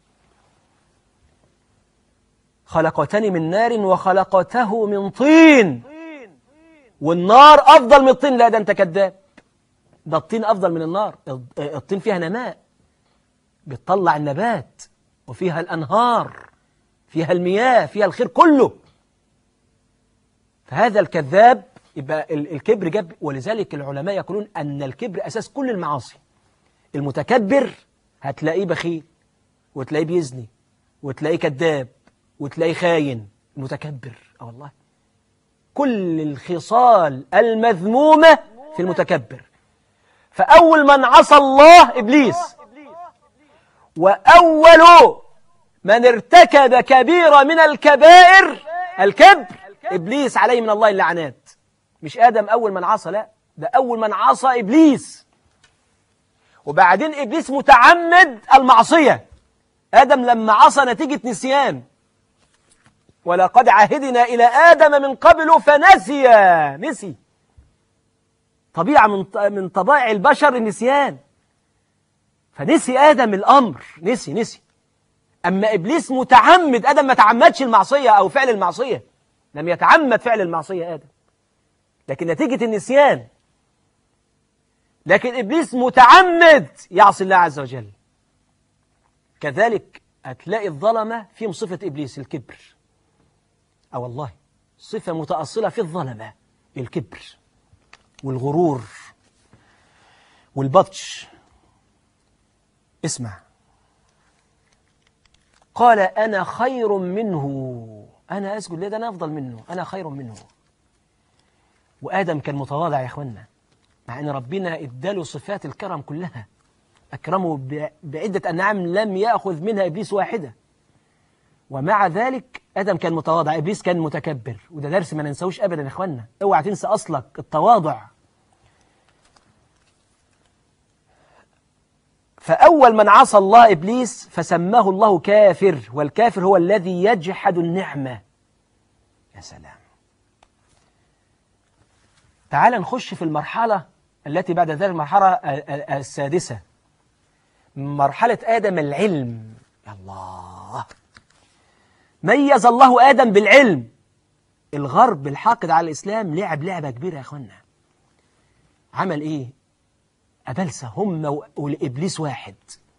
خلقتني من نار وخلقته من طين والنار افضل من الطين لا ده انت كذاب ده الطين افضل من النار الط- الطين فيها نماء بتطلع النبات وفيها الانهار فيها المياه فيها الخير كله فهذا الكذاب يبقى ال- الكبر جاب ولذلك العلماء يقولون ان الكبر اساس كل المعاصي المتكبر هتلاقيه بخيل وتلاقيه بيزني وتلاقيه كذاب وتلاقيه خاين متكبر اه والله كل الخصال المذمومة في المتكبر فأول من عصى الله إبليس وأول من ارتكب كبيرة من الكبائر الكبر إبليس عليه من الله اللعنات مش آدم أول من عصى لا ده أول من عصى إبليس وبعدين إبليس متعمد المعصية آدم لما عصى نتيجة نسيان ولقد عهدنا إلى آدم من قبل فنسي نسي طبيعة من من طبائع البشر النسيان فنسي آدم الأمر نسي نسي أما إبليس متعمد آدم ما تعمدش المعصية أو فعل المعصية لم يتعمد فعل المعصية آدم لكن نتيجة النسيان لكن إبليس متعمد يعصي الله عز وجل كذلك هتلاقي الظلمة فيهم صفة إبليس الكبر أه والله صفة متأصلة في الظلمة الكبر والغرور والبطش اسمع قال أنا خير منه أنا أسجد ليه ده أنا أفضل منه أنا خير منه وآدم كان متواضع يا إخوانا مع أن ربنا إداله صفات الكرم كلها أكرمه ب- بعدة أنعام لم يأخذ منها إبليس واحدة ومع ذلك آدم كان متواضع إبليس كان متكبر وده درس ما ننساوش أبدا يا إخوانا اوعى تنسى أصلك التواضع فأول من عصى الله إبليس فسماه الله كافر والكافر هو الذي يجحد النعمة يا سلام تعال نخش في المرحلة التي بعد ذلك المرحلة ال- ال- السادسة مرحلة آدم العلم يا الله ميز الله آدم بالعلم الغرب الحاقد على الإسلام لعب لعبة كبيرة يا أخوانا عمل إيه أبلسة هم و- والإبليس واحد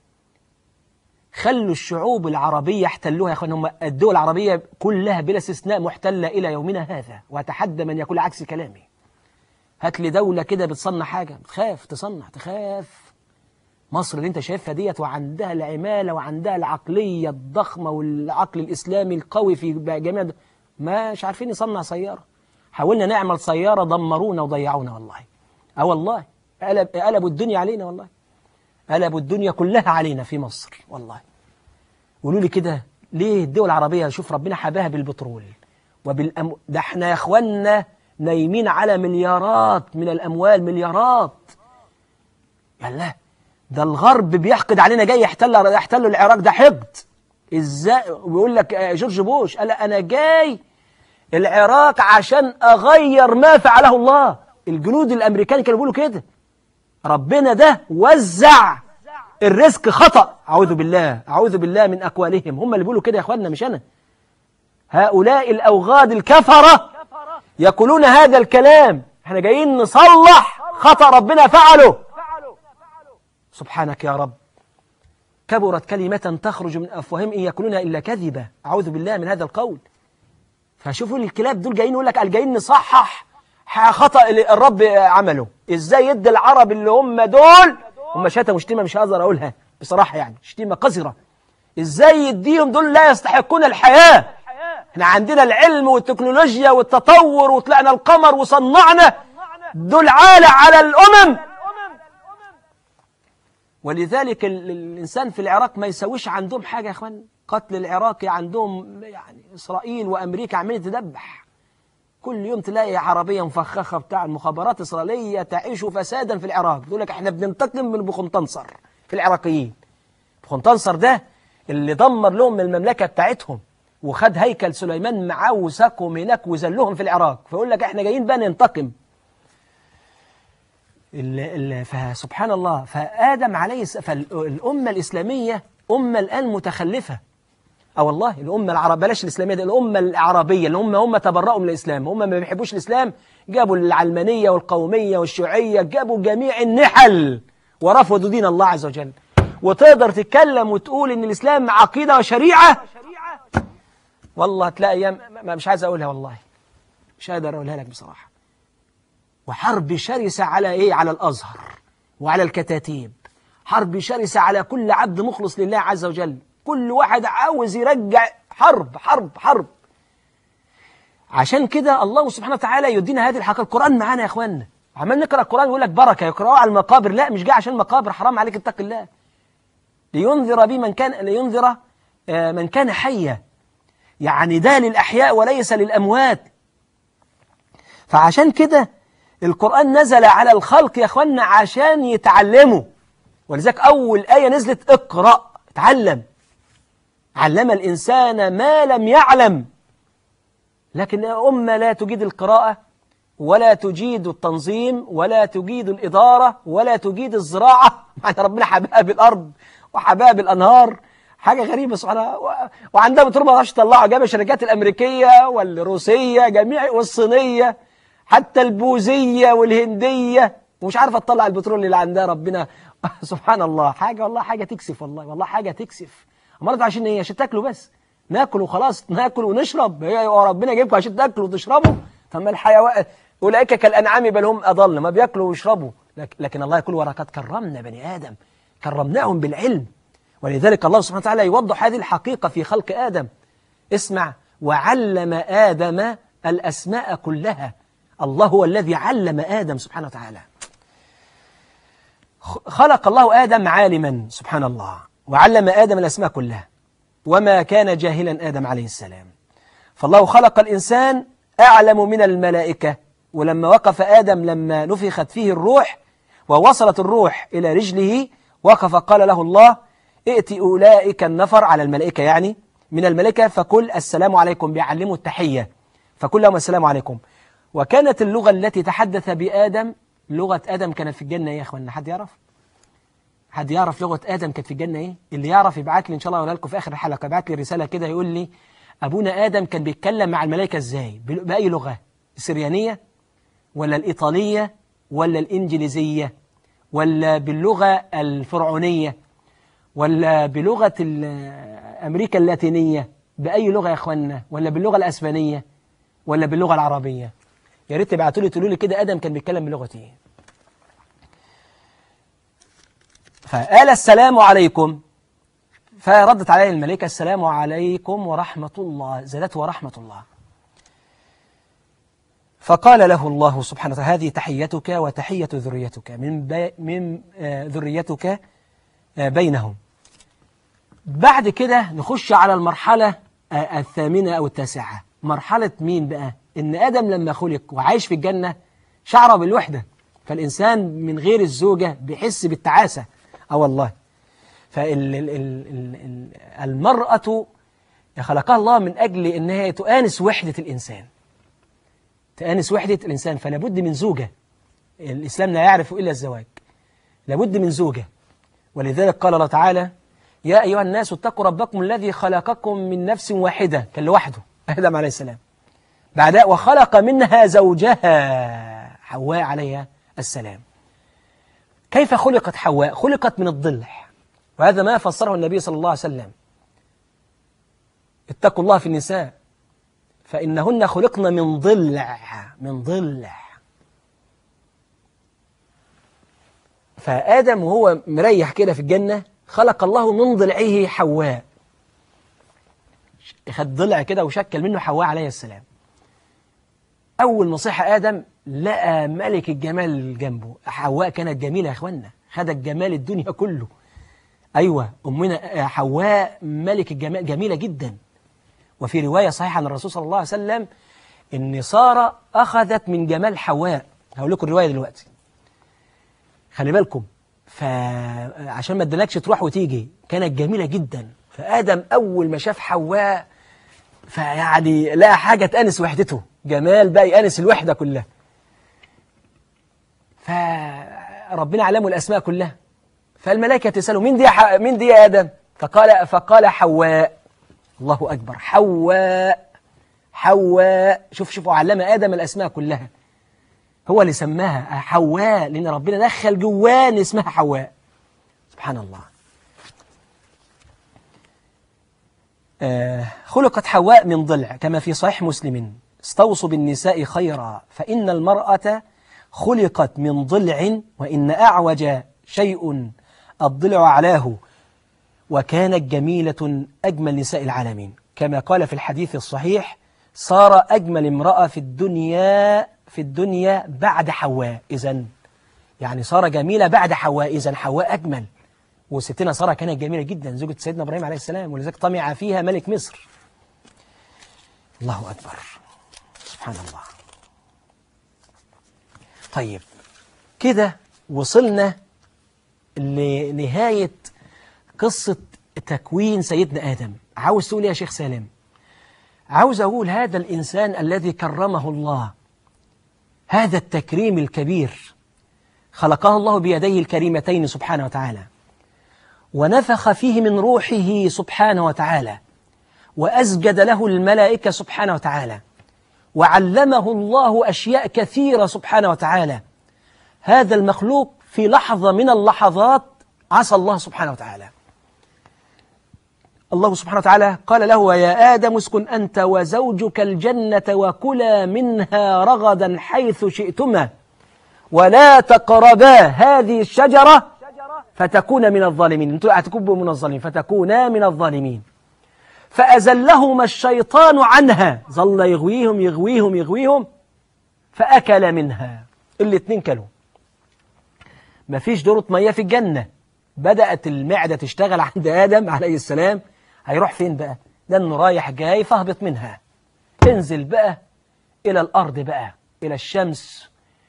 خلوا الشعوب العربية احتلوها يا أخوانا هم الدول العربية كلها بلا استثناء محتلة إلى يومنا هذا وأتحدى من يقول عكس كلامي هات لي دولة كده بتصنع حاجة بتخاف تصنع تخاف مصر اللي انت شايفها ديت وعندها العمالة وعندها العقلية الضخمة والعقل الإسلامي القوي في جميع د- مش عارفين يصنع سيارة حاولنا نعمل سيارة دمرونا وضيعونا والله اه والله قلب قلبوا الدنيا علينا والله قلبوا الدنيا كلها علينا في مصر والله قولوا لي كده ليه الدول العربية شوف ربنا حباها بالبترول وبالأم... ده احنا يا اخوانا نايمين على مليارات من الأموال مليارات يلا ده الغرب بيحقد علينا جاي يحتل يحتلوا العراق ده حقد ازاي ويقول لك آه، جورج بوش قال انا جاي العراق عشان اغير ما فعله الله الجنود الامريكان كانوا بيقولوا كده ربنا ده وزع الرزق خطأ أعوذ بالله أعوذ بالله من أقوالهم هم اللي بيقولوا كده يا أخواننا مش أنا هؤلاء الأوغاد الكفرة يقولون هذا الكلام احنا جايين نصلح خطأ ربنا فعله سبحانك يا رب كبرت كلمة تخرج من أفواههم إن يقولون إلا كذبا أعوذ بالله من هذا القول فشوفوا الكلاب دول جايين يقول لك قال جايين نصحح خطأ اللي الرب عمله ازاي يدي العرب اللي هم دول هم شتموا شتيمة مش هقدر اقولها بصراحة يعني شتيمة قذرة ازاي يديهم دول لا يستحقون الحياة احنا عندنا العلم والتكنولوجيا والتطور وطلعنا القمر وصنعنا دول عالة على الأمم ولذلك ال- الإنسان في العراق ما يسويش عندهم حاجة يا أخوان قتل العراقي عندهم يعني إسرائيل وأمريكا عمالين تدبح كل يوم تلاقي عربية مفخخة بتاع المخابرات الإسرائيلية تعيش فسادا في العراق تقول لك احنا بننتقم من بخنطنصر في العراقيين بخنطنصر ده اللي دمر لهم المملكة بتاعتهم وخد هيكل سليمان معاه وساقهم هناك وذلهم في العراق فيقول لك احنا جايين بقى ننتقم ال- ال- فسبحان الله فآدم عليه الس- فالأمة الإسلامية أمة الآن متخلفة اه والله الأمة العرب بلاش الإسلامية دي الأمة العربية اللي هم هم تبرؤوا من الإسلام هم ما بيحبوش الإسلام جابوا العلمانية والقومية والشيوعية جابوا جميع النحل ورفضوا دين الله عز وجل وتقدر تتكلم وتقول إن الإسلام عقيدة وشريعة والله هتلاقي أيام ما- مش عايز أقولها والله مش قادر أقولها لك بصراحة وحرب شرسة على إيه على الأزهر وعلى الكتاتيب حرب شرسة على كل عبد مخلص لله عز وجل كل واحد عاوز يرجع حرب حرب حرب عشان كده الله سبحانه وتعالى يدينا هذه الحقيقة القرآن معانا يا إخواننا عمال نقرأ القرآن يقول لك بركة يقرأوه على المقابر لا مش جاي عشان مقابر حرام عليك اتق الله لينذر بي من كان لينذر آه، من كان حيا يعني ده للأحياء وليس للأموات فعشان كده القرآن نزل على الخلق يا اخوانا عشان يتعلموا ولذلك أول آية نزلت اقرأ اتعلم علم الإنسان ما لم يعلم لكن أمة لا تجيد القراءة ولا تجيد التنظيم ولا تجيد الإدارة ولا تجيد الزراعة معنى ربنا حباها بالأرض وحباها بالأنهار حاجة غريبة سبحان الله و- وعندها بترول ما تعرفش تطلعها جاب الشركات الأمريكية والروسية جميع والصينية حتى البوذية والهندية ومش عارفة تطلع البترول اللي عندها ربنا سبحان الله حاجة والله حاجة تكسف والله والله حاجة تكسف امال انتوا عايشين ايه عشان تاكلوا بس ناكل وخلاص ناكل ونشرب هي هو ربنا يجيبكم عشان تاكلوا وتشربوا طب ما الحيوان اولئك كالانعام بل هم اضل ما بياكلوا ويشربوا لك- لكن الله يقول ولقد كرمنا بني ادم كرمناهم بالعلم ولذلك الله سبحانه وتعالى يوضح هذه الحقيقه في خلق ادم اسمع وعلم ادم الاسماء كلها الله هو الذي علم ادم سبحانه وتعالى خلق الله آدم عالما سبحان الله وعلم آدم الأسماء كلها وما كان جاهلا آدم عليه السلام فالله خلق الإنسان أعلم من الملائكة ولما وقف آدم لما نفخت فيه الروح ووصلت الروح إلى رجله وقف قال له الله ائت أولئك النفر على الملائكة يعني من الملائكة فقل السلام عليكم بيعلموا التحية فقل لهم السلام عليكم وكانت اللغة التي تحدث بآدم لغة آدم كانت في الجنة إيه يا أخوانا حد يعرف؟ حد يعرف لغة آدم كانت في الجنة إيه؟ اللي يعرف يبعت لي إن شاء الله أقولها لكم في آخر الحلقة يبعت لي رسالة كده يقول لي أبونا آدم كان بيتكلم مع الملائكة إزاي؟ بل- بأي لغة؟ السريانية ولا الإيطالية ولا الإنجليزية ولا باللغة الفرعونية ولا بلغة ال- أمريكا اللاتينية بأي لغة يا إخوانا ولا باللغة الأسبانية ولا باللغة العربية يا ريت تبعتوا لي تقولوا لي كده آدم كان بيتكلم بلغة إيه فقال السلام عليكم فردت عليه الملائكة السلام عليكم ورحمة الله زادته ورحمة الله فقال له الله سبحانه وتعالى هذه تحيتك وتحية ذريتك من, بي من آه، ذريتك آه، بينهم بعد كده نخش على المرحلة آه، الثامنة أو التاسعة مرحلة مين بقى إن آدم لما خلق وعايش في الجنة شعر بالوحدة فالإنسان من غير الزوجة بيحس بالتعاسة أه والله فالمرأة خلقها الله من أجل أنها تؤانس وحدة الإنسان تؤانس وحدة الإنسان فلا بد من زوجة الإسلام لا يعرف إلا الزواج لابد من زوجة ولذلك قال الله تعالى يا أيها الناس اتقوا ربكم الذي خلقكم من نفس واحدة كان لوحده آدم عليه السلام بعدها وخلق منها زوجها حواء عليها السلام كيف خلقت حواء خلقت من الضلع وهذا ما فسره النبي صلى الله عليه وسلم اتقوا الله في النساء فإنهن خلقن من ضلع من ضلع فآدم وهو مريح كده في الجنة خلق الله من ضلعه حواء خد ضلع كده وشكل منه حواء عليه السلام أول نصيحة آدم لقى ملك الجمال جنبه حواء كانت جميلة يا إخوانا خدت جمال الدنيا كله أيوة أمنا حواء ملك الجمال جميلة جدا وفي رواية صحيحة عن الرسول صلى الله عليه وسلم إن سارة أخذت من جمال حواء هقول لكم الرواية دلوقتي خلي بالكم فعشان ما ادلكش تروح وتيجي كانت جميلة جدا فآدم أول ما شاف حواء فيعني لقى حاجة تأنس وحدته جمال بقى يأنس الوحدة كلها فربنا علمه الأسماء كلها فالملائكة تسأله مين دي يا ح... مين دي يا آدم فقال فقال حواء الله أكبر حواء حواء شوف شوفوا علم آدم الأسماء كلها هو اللي سماها حواء لأن ربنا دخل جواه إن اسمها حواء سبحان الله آه خلقت حواء من ضلع كما في صحيح مسلم استوصوا بالنساء خيرا فإن المرأة خلقت من ضلع وإن أعوج شيء الضلع علاه وكانت جميلة أجمل نساء العالمين كما قال في الحديث الصحيح صار أجمل امرأة في الدنيا في الدنيا بعد حواء إذا يعني صار جميلة بعد حواء إذا حواء أجمل وستنا سارة كانت جميلة جدا زوجة سيدنا إبراهيم عليه السلام ولذلك طمع فيها ملك مصر الله أكبر سبحان الله طيب كده وصلنا لنهاية قصة تكوين سيدنا آدم عاوز تقول يا شيخ سالم عاوز أقول هذا الإنسان الذي كرمه الله هذا التكريم الكبير خلقه الله بيديه الكريمتين سبحانه وتعالى ونفخ فيه من روحه سبحانه وتعالى وأسجد له الملائكة سبحانه وتعالى وعلمه الله أشياء كثيرة سبحانه وتعالى هذا المخلوق في لحظة من اللحظات عصى الله سبحانه وتعالى الله سبحانه وتعالى قال له يا آدم اسكن أنت وزوجك الجنة وكلا منها رغدا حيث شئتما ولا تقربا هذه الشجرة فتكون من الظالمين انتوا هتكونوا من الظالمين فتكونا من الظالمين فأزلهما الشيطان عنها ظل يغويهم يغويهم يغويهم فأكل منها الاتنين كلوا مفيش دورة مياه في الجنة بدأت المعدة تشتغل عند آدم عليه السلام هيروح فين بقى ده انه رايح جاي فاهبط منها انزل بقى إلى الأرض بقى إلى الشمس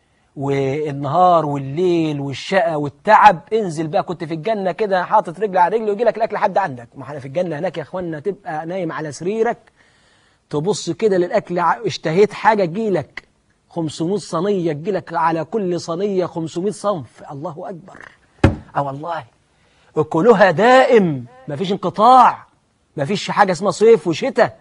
والنهار والليل والشقى والتعب انزل بقى كنت في الجنة كده حاطط رجل على رجل ويجي لك الأكل لحد عندك ما احنا في الجنة هناك يا اخوانا تبقى نايم على سريرك تبص كده للأكل ع- اشتهيت حاجة تجيلك 500 صينية تجيلك على كل صينية 500 صنف الله أكبر اه والله اكلها دائم مفيش انقطاع مفيش حاجة اسمها صيف وشتاء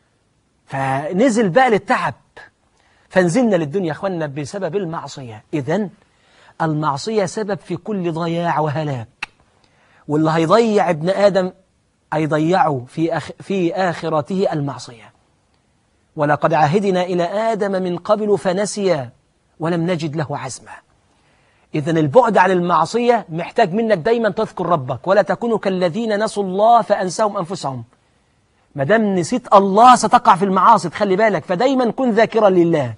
فنزل بقى للتعب فنزلنا للدنيا يا اخوانا بسبب المعصية إذن المعصية سبب في كل ضياع وهلاك واللي هيضيع ابن آدم هيضيعه في, أخ في آخرته المعصية ولقد عهدنا إلى آدم من قبل فنسي ولم نجد له عزما إذا البعد عن المعصية محتاج منك دايما تذكر ربك ولا تكونوا كالذين نسوا الله فأنساهم أنفسهم ما دام نسيت الله ستقع في المعاصي تخلي بالك فدايما كن ذاكرا لله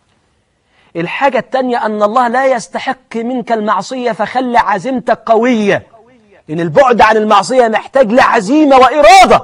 الحاجة التانية أن الله لا يستحق منك المعصية فخلي عزيمتك قوية لأن البعد عن المعصية محتاج لعزيمة وإرادة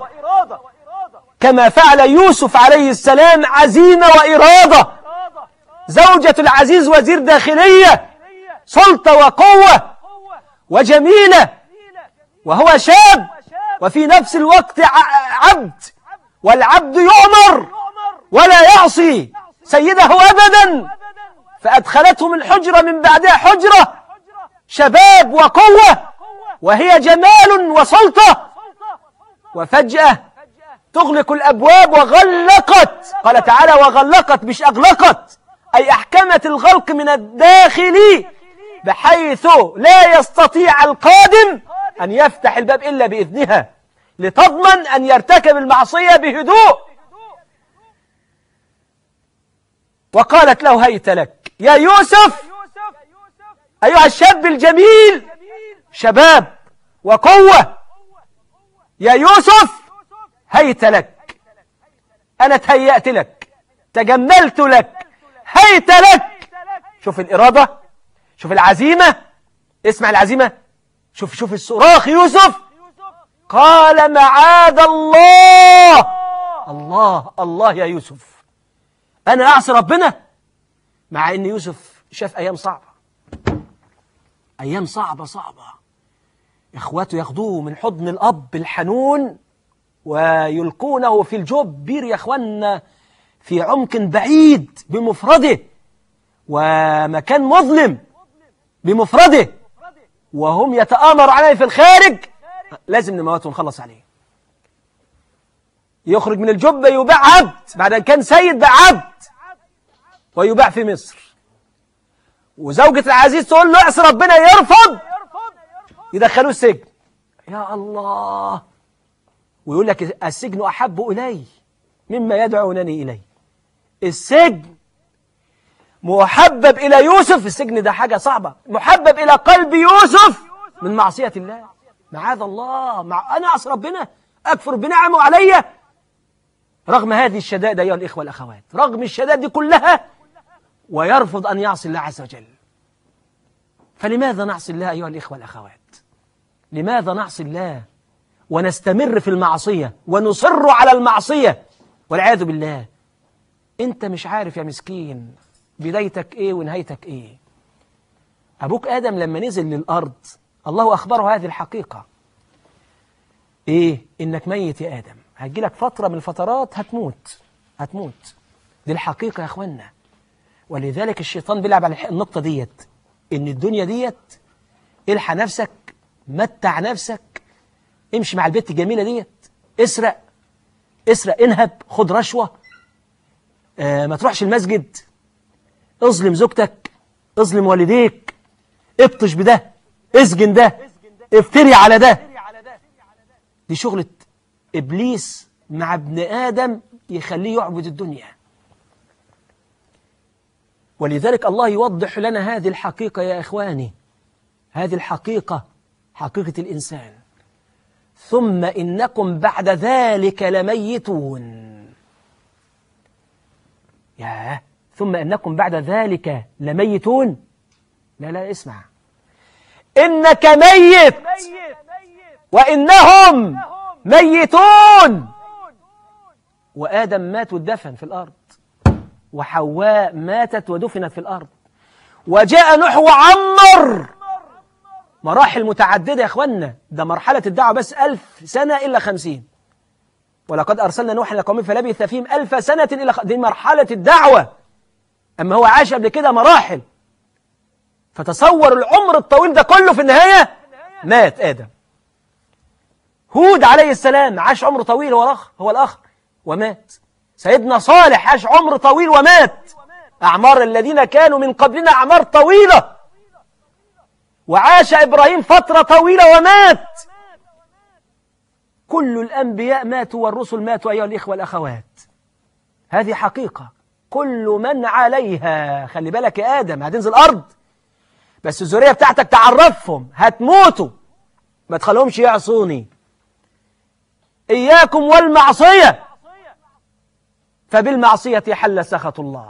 كما فعل يوسف عليه السلام عزيمة وإرادة زوجة العزيز وزير داخلية سلطة وقوة وجميلة وهو شاب وفي نفس الوقت ع- عبد والعبد يؤمر ولا يعصي سيده أبدا فأدخلتهم الحجرة من بعدها حجرة شباب وقوة وهي جمال وسلطة وفجأة تغلق الأبواب وغلقت قال تعالى وغلقت مش أغلقت أي أحكمت الغلق من الداخل بحيث لا يستطيع القادم أن يفتح الباب إلا بإذنها لتضمن أن يرتكب المعصية بهدوء وقالت له هيت لك يا يوسف أيها الشاب الجميل شباب وقوة يا يوسف هيت لك أنا تهيأت لك تجملت لك هيت لك شوف الإرادة شوف العزيمة اسمع العزيمة شوف شوف الصراخ يوسف قال معاذ الله الله الله يا يوسف أنا أعصي ربنا مع أن يوسف شاف أيام صعبة أيام صعبة صعبة إخواته ياخدوه من حضن الأب الحنون ويلقونه في الجب بير يا إخوانا في عمق بعيد بمفرده ومكان مظلم بمفرده وهم يتآمروا عليه في الخارج لازم نموته ونخلص عليه يخرج من الجبة يباع عبد بعد أن كان سيد باع عبد ويباع في مصر وزوجة العزيز تقول له اعصي ربنا يرفض يدخلوه السجن يا الله ويقول لك السجن أحب إلي مما يدعونني إليه السجن محبب إلى يوسف السجن ده حاجة صعبة محبب إلى قلب يوسف من معصية الله معاذ الله مع أنا أعصي ربنا أكفر بنعمه علي رغم هذه الشدائد أيها الإخوة والأخوات رغم الشدائد دي كلها ويرفض أن يعصي الله عز وجل فلماذا نعصي الله أيها الإخوة والأخوات لماذا نعصي الله ونستمر في المعصية ونصر على المعصية والعياذ بالله أنت مش عارف يا مسكين بدايتك إيه ونهايتك إيه أبوك آدم لما نزل للأرض الله أخبره هذه الحقيقة إيه إنك ميت يا آدم هتجيلك فترة من الفترات هتموت هتموت دي الحقيقة يا أخوانا ولذلك الشيطان بيلعب على الح- النقطة ديت إن الدنيا ديت الحى نفسك متع نفسك امشي مع البت الجميلة ديت اسرق اسرق انهب خد رشوة آه ما تروحش المسجد اظلم زوجتك اظلم والديك ابطش بده اسجن ده افتري على ده دي شغلة إبليس مع ابن آدم يخليه يعبد الدنيا ولذلك الله يوضح لنا هذه الحقيقة يا إخواني هذه الحقيقة حقيقة الإنسان ثم إنكم بعد ذلك لميتون ياه ثم إنكم بعد ذلك لميتون لا لا اسمع إنك ميت وإنهم ميتون وآدم مات ودفن في الأرض وحواء ماتت ودفنت في الأرض وجاء نوح وعمر مراحل متعددة يا أخوانا ده مرحلة الدعوة بس ألف سنة إلا خمسين ولقد أرسلنا نوحا إلى قومه فلبث فيهم ألف سنة إلا خ... دي مرحلة الدعوة أما هو عاش قبل كده مراحل فتصور العمر الطويل ده كله في النهاية مات آدم هود عليه السلام عاش عمر طويل هو الأخ هو الأخ ومات سيدنا صالح عاش عمر طويل ومات أعمار الذين كانوا من قبلنا أعمار طويلة وعاش إبراهيم فترة طويلة ومات كل الأنبياء ماتوا والرسل ماتوا أيها الإخوة والأخوات هذه حقيقة كل من عليها خلي بالك يا آدم هتنزل أرض بس الذرية بتاعتك تعرفهم هتموتوا ما تخليهمش يعصوني إياكم والمعصية فبالمعصية حل سخط الله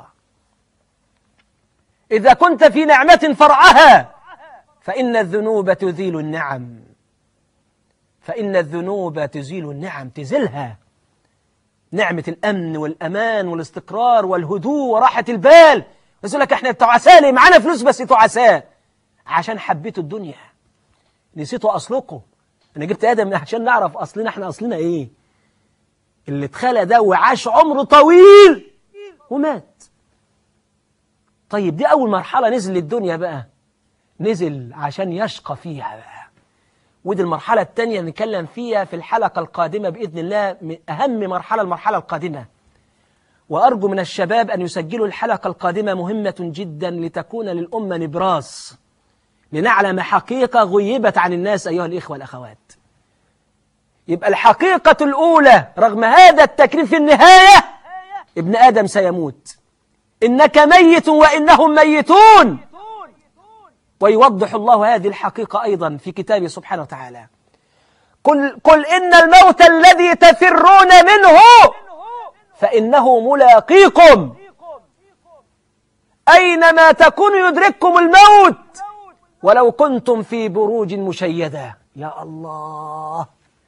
إذا كنت في نعمة فرعها فإن الذنوب تزيل النعم فإن الذنوب تزيل النعم تزيلها نعمة الأمن والأمان والاستقرار والهدوء وراحة البال يقول لك احنا تعساء ليه معانا فلوس بس تعساء عشان حبيتوا الدنيا نسيتوا أصلكم أنا جبت آدم عشان نعرف أصلنا احنا أصلنا إيه اللي اتخلى ده وعاش عمره طويل ومات طيب دي أول مرحلة نزل للدنيا بقى نزل عشان يشقى فيها بقى ودي المرحلة الثانية نتكلم فيها في الحلقة القادمة بإذن الله من أهم مرحلة المرحلة القادمة وأرجو من الشباب أن يسجلوا الحلقة القادمة مهمة جدا لتكون للأمة نبراس لنعلم حقيقة غيبت عن الناس أيها الإخوة والأخوات يبقى الحقيقة الأولى رغم هذا التكريم في النهاية ابن آدم سيموت إنك ميت وإنهم ميتون ويوضح الله هذه الحقيقة أيضا في كتابه سبحانه وتعالى قل, قل إن الموت الذي تفرون منه فإنه ملاقيكم أينما تكونوا يدرككم الموت ولو كنتم في بروج مشيدة يا الله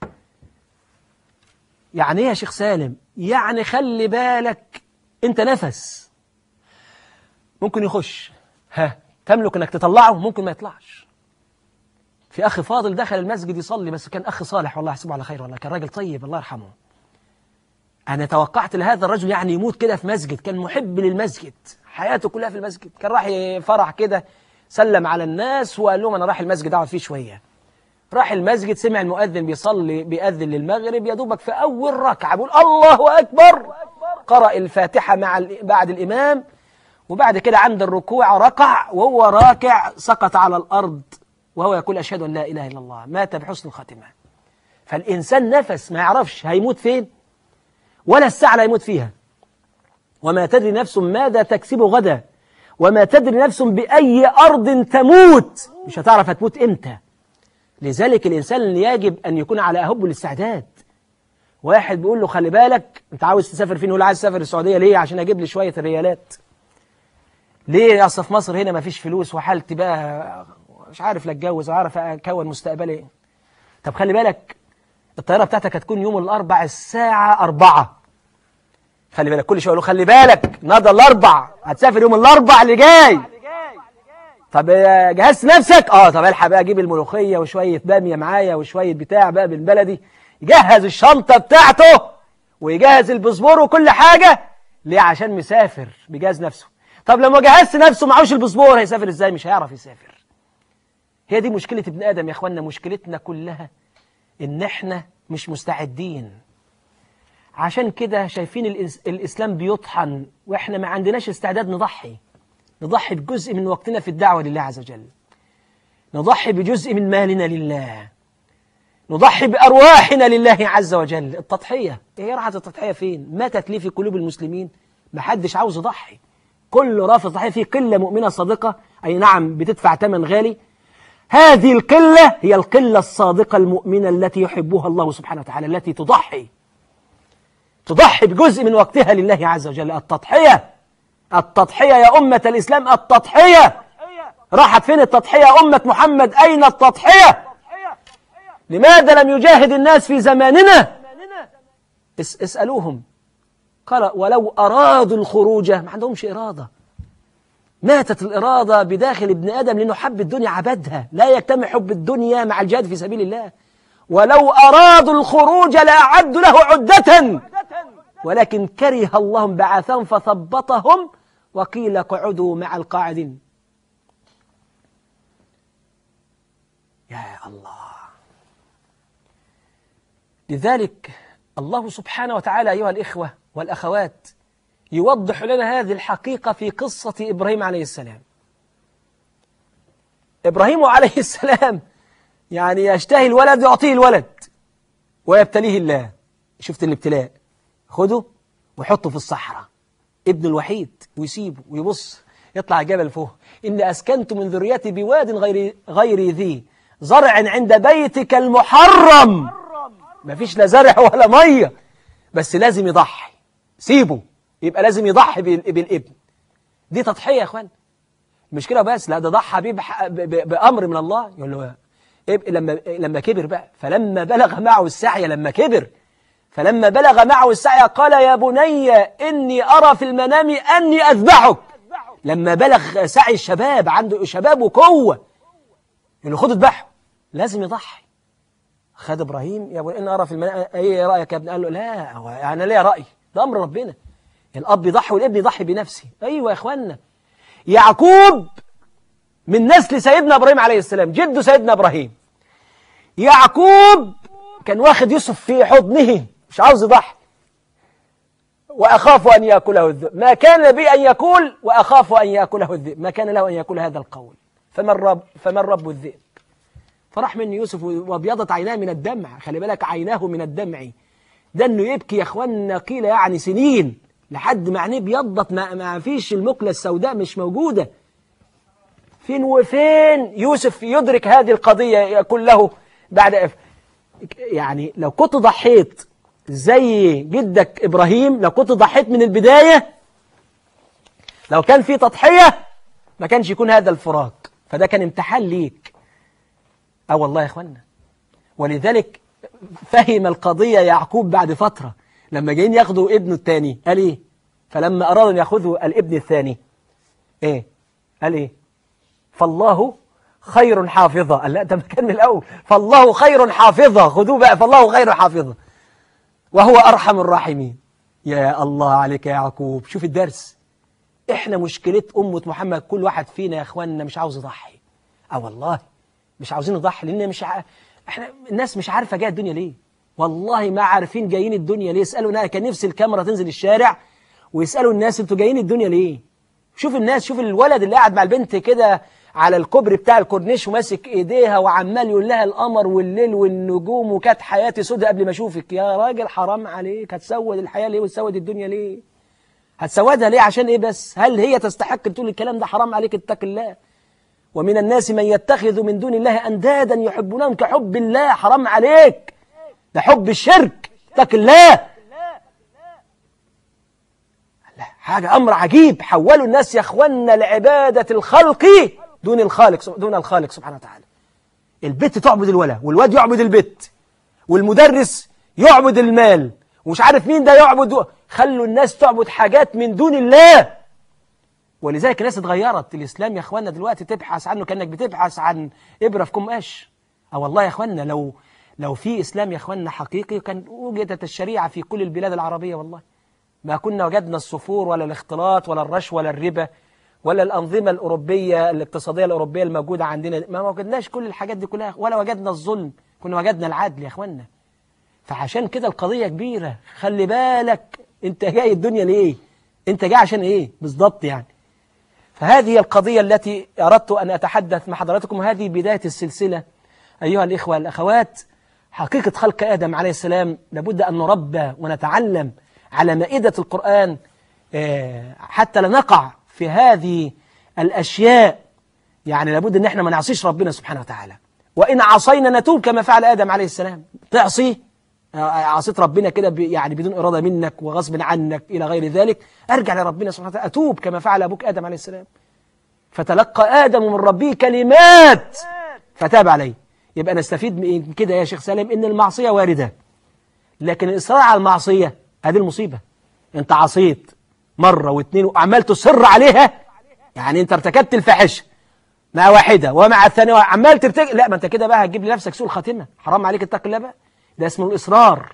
يعني ايه يا شيخ سالم يعني خلي بالك انت نفس ممكن يخش ها تملك انك تطلعه ممكن ما يطلعش في اخ فاضل دخل المسجد يصلي بس كان اخ صالح والله يحسبه على خير والله كان راجل طيب الله يرحمه انا توقعت لهذا الرجل يعني يموت كده في مسجد كان محب للمسجد حياته كلها في المسجد كان راح فرح كده سلم على الناس وقال لهم انا رايح المسجد اقعد فيه شويه راح المسجد سمع المؤذن بيصلي بيأذن للمغرب يا دوبك في أول ركعة بيقول الله أكبر قرأ الفاتحة مع بعد الإمام وبعد كده عند الركوع ركع وهو راكع سقط على الأرض وهو يقول أشهد أن لا إله إلا الله مات بحسن الخاتمة فالإنسان نفس ما يعرفش هيموت فين ولا الساعة لا يموت فيها وما تدري نفس ماذا تكسب غدا وما تدري نفس بأي أرض تموت مش هتعرف هتموت إمتى لذلك الإنسان يجب أن يكون على أهب الاستعداد واحد بيقول له خلي بالك أنت عاوز تسافر فين يقول عايز أسافر السعودية ليه عشان أجيب لي شوية ريالات ليه أصل في مصر هنا ما فيش فلوس وحالتي بقى مش عارف لا اتجوز وعارف أكون مستقبلي طب خلي بالك الطيارة بتاعتك هتكون يوم الأربع الساعة أربعة خلي بالك كل شوية يقول له خلي بالك نادى الأربع هتسافر يوم الأربع اللي جاي طب جهزت نفسك اه طب الحق بقى اجيب الملوخيه وشويه باميه معايا وشويه بتاع بقى بالبلدي يجهز الشنطه بتاعته ويجهز الباسبور وكل حاجه ليه عشان مسافر بيجهز نفسه طب لما جهزت نفسه معهوش الباسبور هيسافر ازاي مش هيعرف يسافر هي دي مشكله ابن ادم يا اخوانا مشكلتنا كلها ان احنا مش مستعدين عشان كده شايفين الإس... الاسلام بيطحن واحنا ما عندناش استعداد نضحي نضحي بجزء من وقتنا في الدعوة لله عز وجل نضحي بجزء من مالنا لله نضحي بأرواحنا لله عز وجل التضحية إيه راحت التضحية فين ماتت ليه في قلوب المسلمين محدش عاوز يضحي كل رافض ضحية في قلة مؤمنة صادقة أي نعم بتدفع ثمن غالي هذه القلة هي القلة الصادقة المؤمنة التي يحبها الله سبحانه وتعالى التي تضحي تضحي بجزء من وقتها لله عز وجل التضحية التضحية يا أمة الإسلام التضحية راحت فين التضحية يا أمة محمد أين التضحية لماذا لم يجاهد الناس في زماننا اس اسألوهم قال ولو أرادوا الخروج ما عندهمش إرادة ماتت الإرادة بداخل ابن آدم لأنه حب الدنيا عبدها لا يجتمع حب الدنيا مع الجهاد في سبيل الله ولو أرادوا الخروج لأعدوا له عدة ولكن كره الله بعثهم فثبطهم وقيل اقعدوا مع القاعدين يا الله لذلك الله سبحانه وتعالى أيها الإخوة والأخوات يوضح لنا هذه الحقيقة في قصة إبراهيم عليه السلام إبراهيم عليه السلام يعني يشتهي الولد يعطيه الولد ويبتليه الله شفت الابتلاء خده وحطه في الصحراء ابن الوحيد ويسيبه ويبص يطلع جبل فوق إني أسكنت من ذريتي بواد غير غير ذي زرع عند بيتك المحرم ما فيش لا زرع ولا مية بس لازم يضحي سيبه يبقى لازم يضحي بال- بالابن دي تضحية يا اخوان مش كده بس لا ده ضحى بيه بح- ب- ب- بأمر من الله يقول له إب- لما لما كبر بقى فلما بلغ معه السعي لما كبر فلما بلغ معه السعي قال يا بني إني أرى في المنام أني أذبحك لما بلغ سعي الشباب عنده شباب وقوة يقول له خد اذبحه لازم يضحي خد ابراهيم يا ابو ان ارى في المنام ايه رايك يا ابني قال له لا هو انا ليا راي ده امر ربنا الاب يضحي والابن يضحي بنفسه ايوه يا اخوانا يعقوب من نسل سيدنا ابراهيم عليه السلام جد سيدنا ابراهيم يعقوب كان واخد يوسف في حضنه مش عاوز يضحي واخاف ان ياكله الذئب ما كان بي ان يقول واخاف ان ياكله الذئب ما كان له ان يقول هذا القول فمن رب فمن رب الذئب فراح من يوسف وابيضت عيناه من الدمع خلي بالك عيناه من الدمع ده انه يبكي يا اخوانا قيل يعني سنين لحد ما عينيه بيضت ما, ما فيش المقله السوداء مش موجوده فين وفين يوسف يدرك هذه القضيه يقول له بعد يعني لو كنت ضحيت زي جدك ابراهيم لو كنت ضحيت من البدايه لو كان في تضحيه ما كانش يكون هذا الفراق فده كان امتحان ليك اه والله يا اخوانا ولذلك فهم القضية يعقوب بعد فترة لما جايين ياخدوا ابنه الثاني قال ايه فلما أرادوا أن يأخذوا الابن الثاني ايه قال ايه فالله خير حافظة قال لا ده كان من الأول فالله خير حافظة خذوه بقى فالله خير حافظة وهو أرحم الراحمين يا الله عليك يا يعقوب شوف الدرس احنا مشكلة أمة محمد كل واحد فينا يا اخواننا مش عاوز يضحي اه والله مش عاوزين نضحي لان مش ع... احنا الناس مش عارفه جايه الدنيا ليه والله ما عارفين جايين الدنيا ليه يسالوا انا كان نفسي الكاميرا تنزل الشارع ويسالوا الناس انتوا جايين الدنيا ليه شوف الناس شوف الولد اللي قاعد مع البنت كده على الكوبري بتاع الكورنيش وماسك ايديها وعمال يقول لها القمر والليل والنجوم وكانت حياتي سودة قبل ما اشوفك يا راجل حرام عليك هتسود الحياه ليه وتسود الدنيا ليه هتسودها ليه عشان ايه بس هل هي تستحق تقول الكلام ده حرام عليك اتق الله ومن الناس من يتخذ من دون الله أندادا يحبونهم كحب الله حرام عليك ده حب الشرك اتق الله لا حاجة أمر عجيب حولوا الناس يا أخوانا لعبادة الخلق دون الخالق دون الخالق سبحانه وتعالى البت تعبد الولد والواد يعبد البت والمدرس يعبد المال ومش عارف مين ده يعبد خلوا الناس تعبد حاجات من دون الله ولذلك الناس اتغيرت الإسلام يا أخوانا دلوقتي تبحث عنه كأنك بتبحث عن إبرة في كم قش أه والله يا أخوانا لو لو في إسلام يا أخوانا حقيقي كان وجدت الشريعة في كل البلاد العربية والله ما كنا وجدنا الصفور ولا الاختلاط ولا الرشوة ولا الربا ولا الأنظمة الأوروبية الاقتصادية الأوروبية الموجودة عندنا ما وجدناش كل الحاجات دي كلها ولا وجدنا الظلم كنا وجدنا العدل يا أخوانا فعشان كده القضية كبيرة خلي بالك أنت جاي الدنيا ليه أنت جاي عشان إيه بالضبط يعني فهذه القضية التي أردت أن أتحدث مع حضراتكم هذه بداية السلسلة أيها الإخوة الأخوات حقيقة خلق آدم عليه السلام لابد أن نربى ونتعلم على مائدة القرآن آه، حتى لا نقع في هذه الأشياء يعني لابد أن احنا ما نعصيش ربنا سبحانه وتعالى وإن عصينا نتوب كما فعل آدم عليه السلام تعصيه آه، عصيت ربنا كده ب- يعني بدون إرادة منك وغصب عنك إلى غير ذلك أرجع لربنا سبحانه وتعالى أتوب كما فعل أبوك آدم عليه السلام فتلقى آدم من ربه كلمات فتاب عليه يبقى نستفيد من كده يا شيخ سالم إن المعصية واردة لكن الإصرار على المعصية هذه المصيبة أنت عصيت مرة واثنين وعمال تصر عليها يعني أنت ارتكبت الفاحشة مع واحدة ومع الثانية عمال ترتكب لا ما أنت كده بقى هتجيب لنفسك سوء الخاتمة حرام عليك اتق الله بقى ده اسمه الإصرار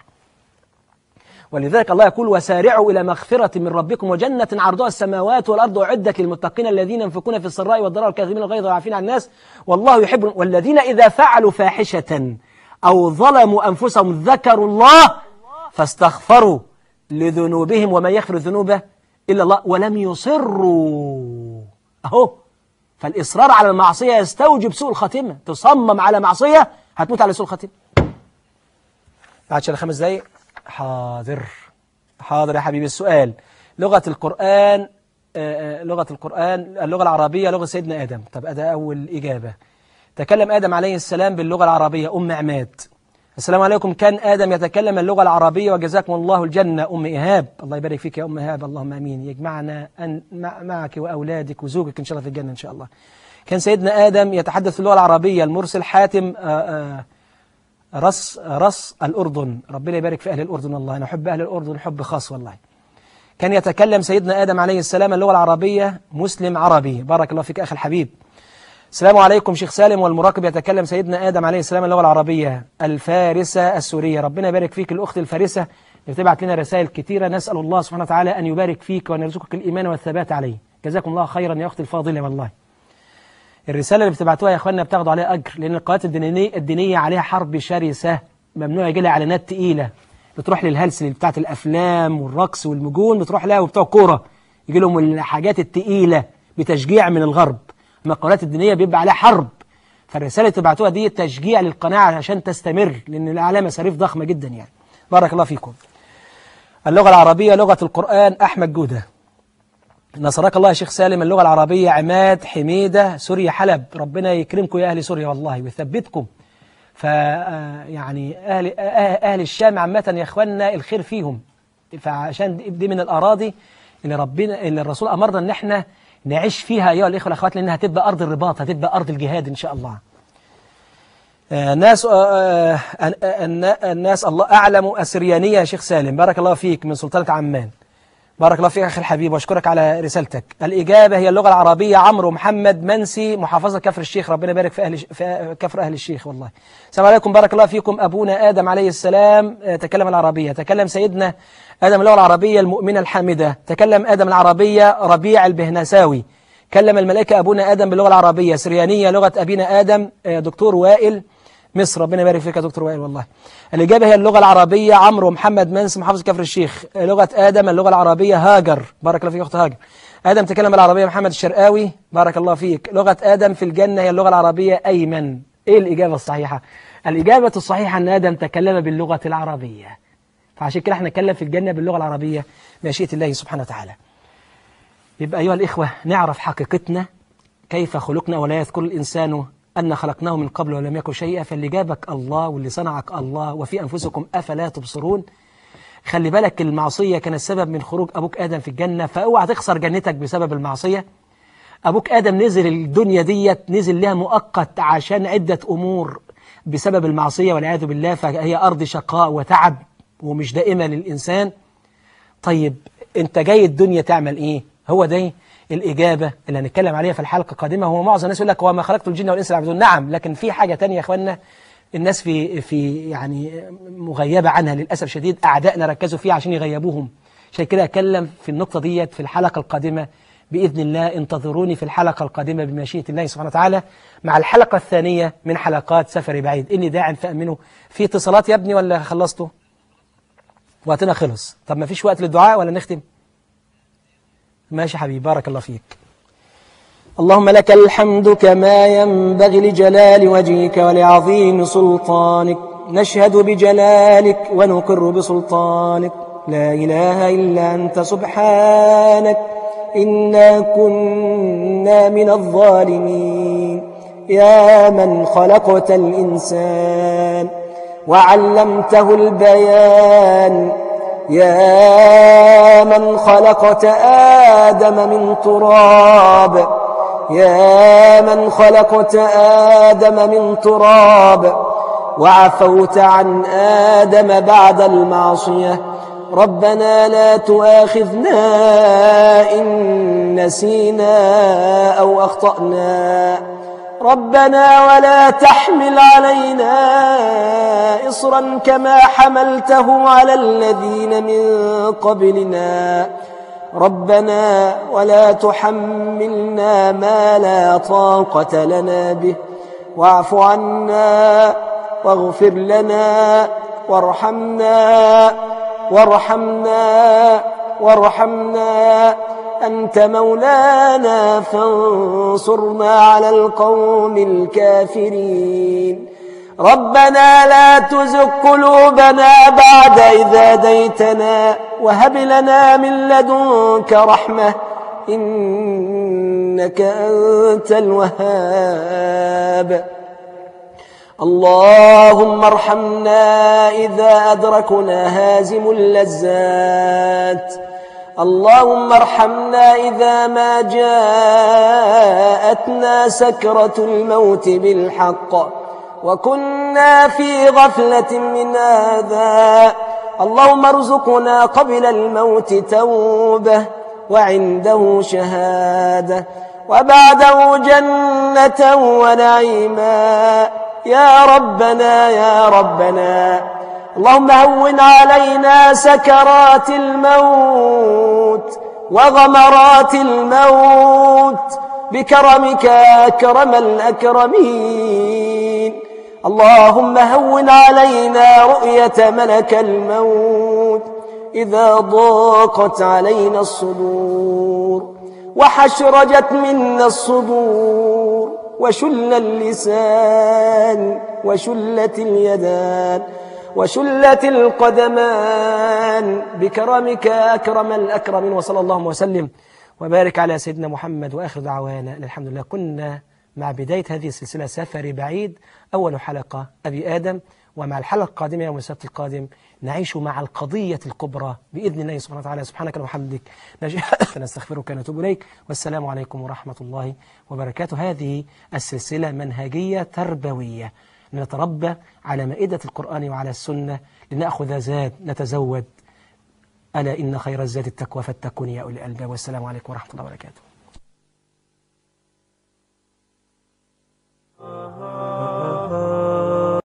ولذلك الله يقول وسارعوا إلى مغفرة من ربكم وجنة عرضها السماوات والأرض أعدت للمتقين الذين ينفقون في السراء والضراء والكاظمين الغيظ والعافين عن الناس والله يحب والذين إذا فعلوا فاحشة أو ظلموا أنفسهم ذكروا الله فاستغفروا لذنوبهم وما يغفر الذنوب إلا الله ولم يصروا أهو فالإصرار على المعصية يستوجب سوء الخاتمة تصمم على معصية هتموت على سوء الخاتمة بعد شهر خمس دقايق حاضر حاضر يا حبيبي السؤال لغة القرآن آه، آه، لغة القرآن اللغة العربية لغة سيدنا آدم طب ده أول إجابة تكلم آدم عليه السلام باللغة العربية أم عماد السلام عليكم كان آدم يتكلم اللغة العربية وجزاكم الله الجنة أم إيهاب الله يبارك فيك يا أم إيهاب اللهم أمين يجمعنا أن مع معك وأولادك وزوجك إن شاء الله في الجنة إن شاء الله كان سيدنا آدم يتحدث اللغة العربية المرسل حاتم آه، آه، رص رص الأردن ربنا يبارك في أهل الأردن والله أنا أحب أهل الأردن حب خاص والله كان يتكلم سيدنا آدم عليه السلام اللغة العربية مسلم عربي بارك الله فيك أخي الحبيب السلام عليكم شيخ سالم والمراقب يتكلم سيدنا آدم عليه السلام اللغة العربية الفارسة السورية ربنا يبارك فيك الأخت الفارسة اللي بتبعت لنا رسائل كثيرة نسأل الله سبحانه وتعالى أن يبارك فيك وأن يرزقك الإيمان والثبات عليه جزاكم الله خيرا يا أختي الفاضلة والله الرسالة اللي بتبعتوها يا اخواننا بتاخدوا عليها أجر لأن القنوات الدينية, الدينية عليها حرب شرسة ممنوع يجي لها إعلانات تقيلة بتروح للهلس اللي بتاعت الأفلام والرقص والمجون بتروح لها وبتوع كورة يجي لهم الحاجات التقيلة بتشجيع من الغرب أما القنوات الدينية بيبقى عليها حرب فالرسالة اللي تبعتوها دي تشجيع للقناة عشان تستمر لأن الأعلى مصاريف ضخمة جدا يعني بارك الله فيكم اللغة العربية لغة القرآن أحمد جودة نصرك الله يا شيخ سالم اللغة العربية عماد حميدة سوريا حلب ربنا يكرمكم يا أهل سوريا والله ويثبتكم ف يعني أهل, أهل الشام عامة يا إخواننا الخير فيهم فعشان دي- دي من الأراضي اللي ربنا اللي الرسول أمرنا إن إحنا نعيش فيها أيها الإخوة والأخوات لأنها هتبقى أرض الرباط هتبقى أرض الجهاد إن شاء الله آه، ناس آه، آه، آه، الناس الله أعلم أسريانية يا شيخ سالم بارك الله فيك من سلطنة عمان بارك الله فيك أخي الحبيب وأشكرك على رسالتك الإجابة هي اللغة العربية عمرو محمد منسي محافظة كفر الشيخ ربنا يبارك في أهل في كفر أهل الشيخ والله السلام عليكم بارك الله فيكم أبونا آدم عليه السلام آه، تكلم العربية تكلم سيدنا آدم اللغة العربية المؤمنة الحامدة تكلم آدم العربية ربيع البهنساوي كلم الملائكة أبونا آدم باللغة العربية سريانية لغة أبينا آدم آه، دكتور وائل مصر ربنا يبارك فيك يا دكتور وائل والله الإجابة هي اللغة العربية عمرو محمد منس محافظ كفر الشيخ لغة آدم اللغة العربية هاجر بارك الله فيك يا أخت هاجر آدم تكلم العربية محمد الشرقاوي بارك الله فيك لغة آدم في الجنة هي اللغة العربية أيمن إيه الإجابة الصحيحة الإجابة الصحيحة أن آدم تكلم باللغة العربية فعشان كده احنا نتكلم في الجنة باللغة العربية مشيئة الله سبحانه وتعالى يبقى أيها الإخوة نعرف حقيقتنا كيف خلقنا ولا يذكر الإنسان أن خلقناه من قبل ولم يكن شيئا فاللي جابك الله واللي صنعك الله وفي أنفسكم أفلا تبصرون خلي بالك المعصية كان السبب من خروج أبوك آدم في الجنة فأوعى تخسر جنتك بسبب المعصية أبوك آدم نزل الدنيا ديت نزل لها مؤقت عشان عدة أمور بسبب المعصية والعياذ بالله فهي أرض شقاء وتعب ومش دائمة للإنسان طيب أنت جاي الدنيا تعمل إيه هو ده الإجابة اللي هنتكلم عليها في الحلقة القادمة هو معظم الناس يقول لك وما خلقت الجن والإنس يعبدون نعم لكن في حاجة تانية يا إخواننا الناس في في يعني مغيبة عنها للأسف شديد أعدائنا ركزوا فيها عشان يغيبوهم عشان كده أتكلم في النقطة ديت في الحلقة القادمة بإذن الله انتظروني في الحلقة القادمة بمشيئة الله سبحانه وتعالى مع الحلقة الثانية من حلقات سفر بعيد إني داع فأمنه في اتصالات يا ابني ولا خلصته وقتنا خلص طب ما فيش وقت للدعاء ولا نختم ماشي حبيبي بارك الله فيك اللهم لك الحمد كما ينبغي لجلال وجهك ولعظيم سلطانك نشهد بجلالك ونقر بسلطانك لا إله إلا أنت سبحانك إنا كنا من الظالمين يا من خلقت الإنسان وعلمته البيان يا من خلقت آدم من تراب يا من خلقت آدم من تراب وعفوت عن آدم بعد المعصية ربنا لا تؤاخذنا إن نسينا أو أخطأنا ربنا ولا تحمل علينا إصرا كما حملته على الذين من قبلنا ربنا ولا تحملنا ما لا طاقة لنا به واعف عنا واغفر لنا وارحمنا وارحمنا وارحمنا أنت مولانا فانصرنا على القوم الكافرين ربنا لا تزغ قلوبنا بعد إذ هديتنا وهب لنا من لدنك رحمة إنك أنت الوهاب اللهم ارحمنا إذا أدركنا هازم اللذات اللهم ارحمنا إذا ما جاءتنا سكرة الموت بالحق وكنا في غفلة من هذا اللهم ارزقنا قبل الموت توبة وعنده شهادة وبعده جنة ونعيما يا ربنا يا ربنا اللهم هون علينا سكرات الموت وغمرات الموت بكرمك أكرم الأكرمين اللهم هون علينا رؤية ملك الموت إذا ضاقت علينا الصدور وحشرجت منا الصدور وشل اللسان وشلت اليدان وشلت القدمان بكرمك أكرم الأكرمين وصلى الله وسلم وبارك على سيدنا محمد وآخر دعوانا أن الحمد لله كنا مع بداية هذه السلسلة سفر بعيد أول حلقة أبي آدم ومع الحلقة القادمة يوم السبت القادم نعيش مع القضية الكبرى بإذن الله سبحانه وتعالى سبحانك وبحمدك نستغفرك ونتوب إليك والسلام عليكم ورحمة الله وبركاته هذه السلسلة منهجية تربوية نتربى على مائدة القرآن وعلى السنة لنأخذ زاد نتزود ألا إن خير الزاد التقوى فاتقون يا أولي الألباب والسلام عليكم ورحمة الله وبركاته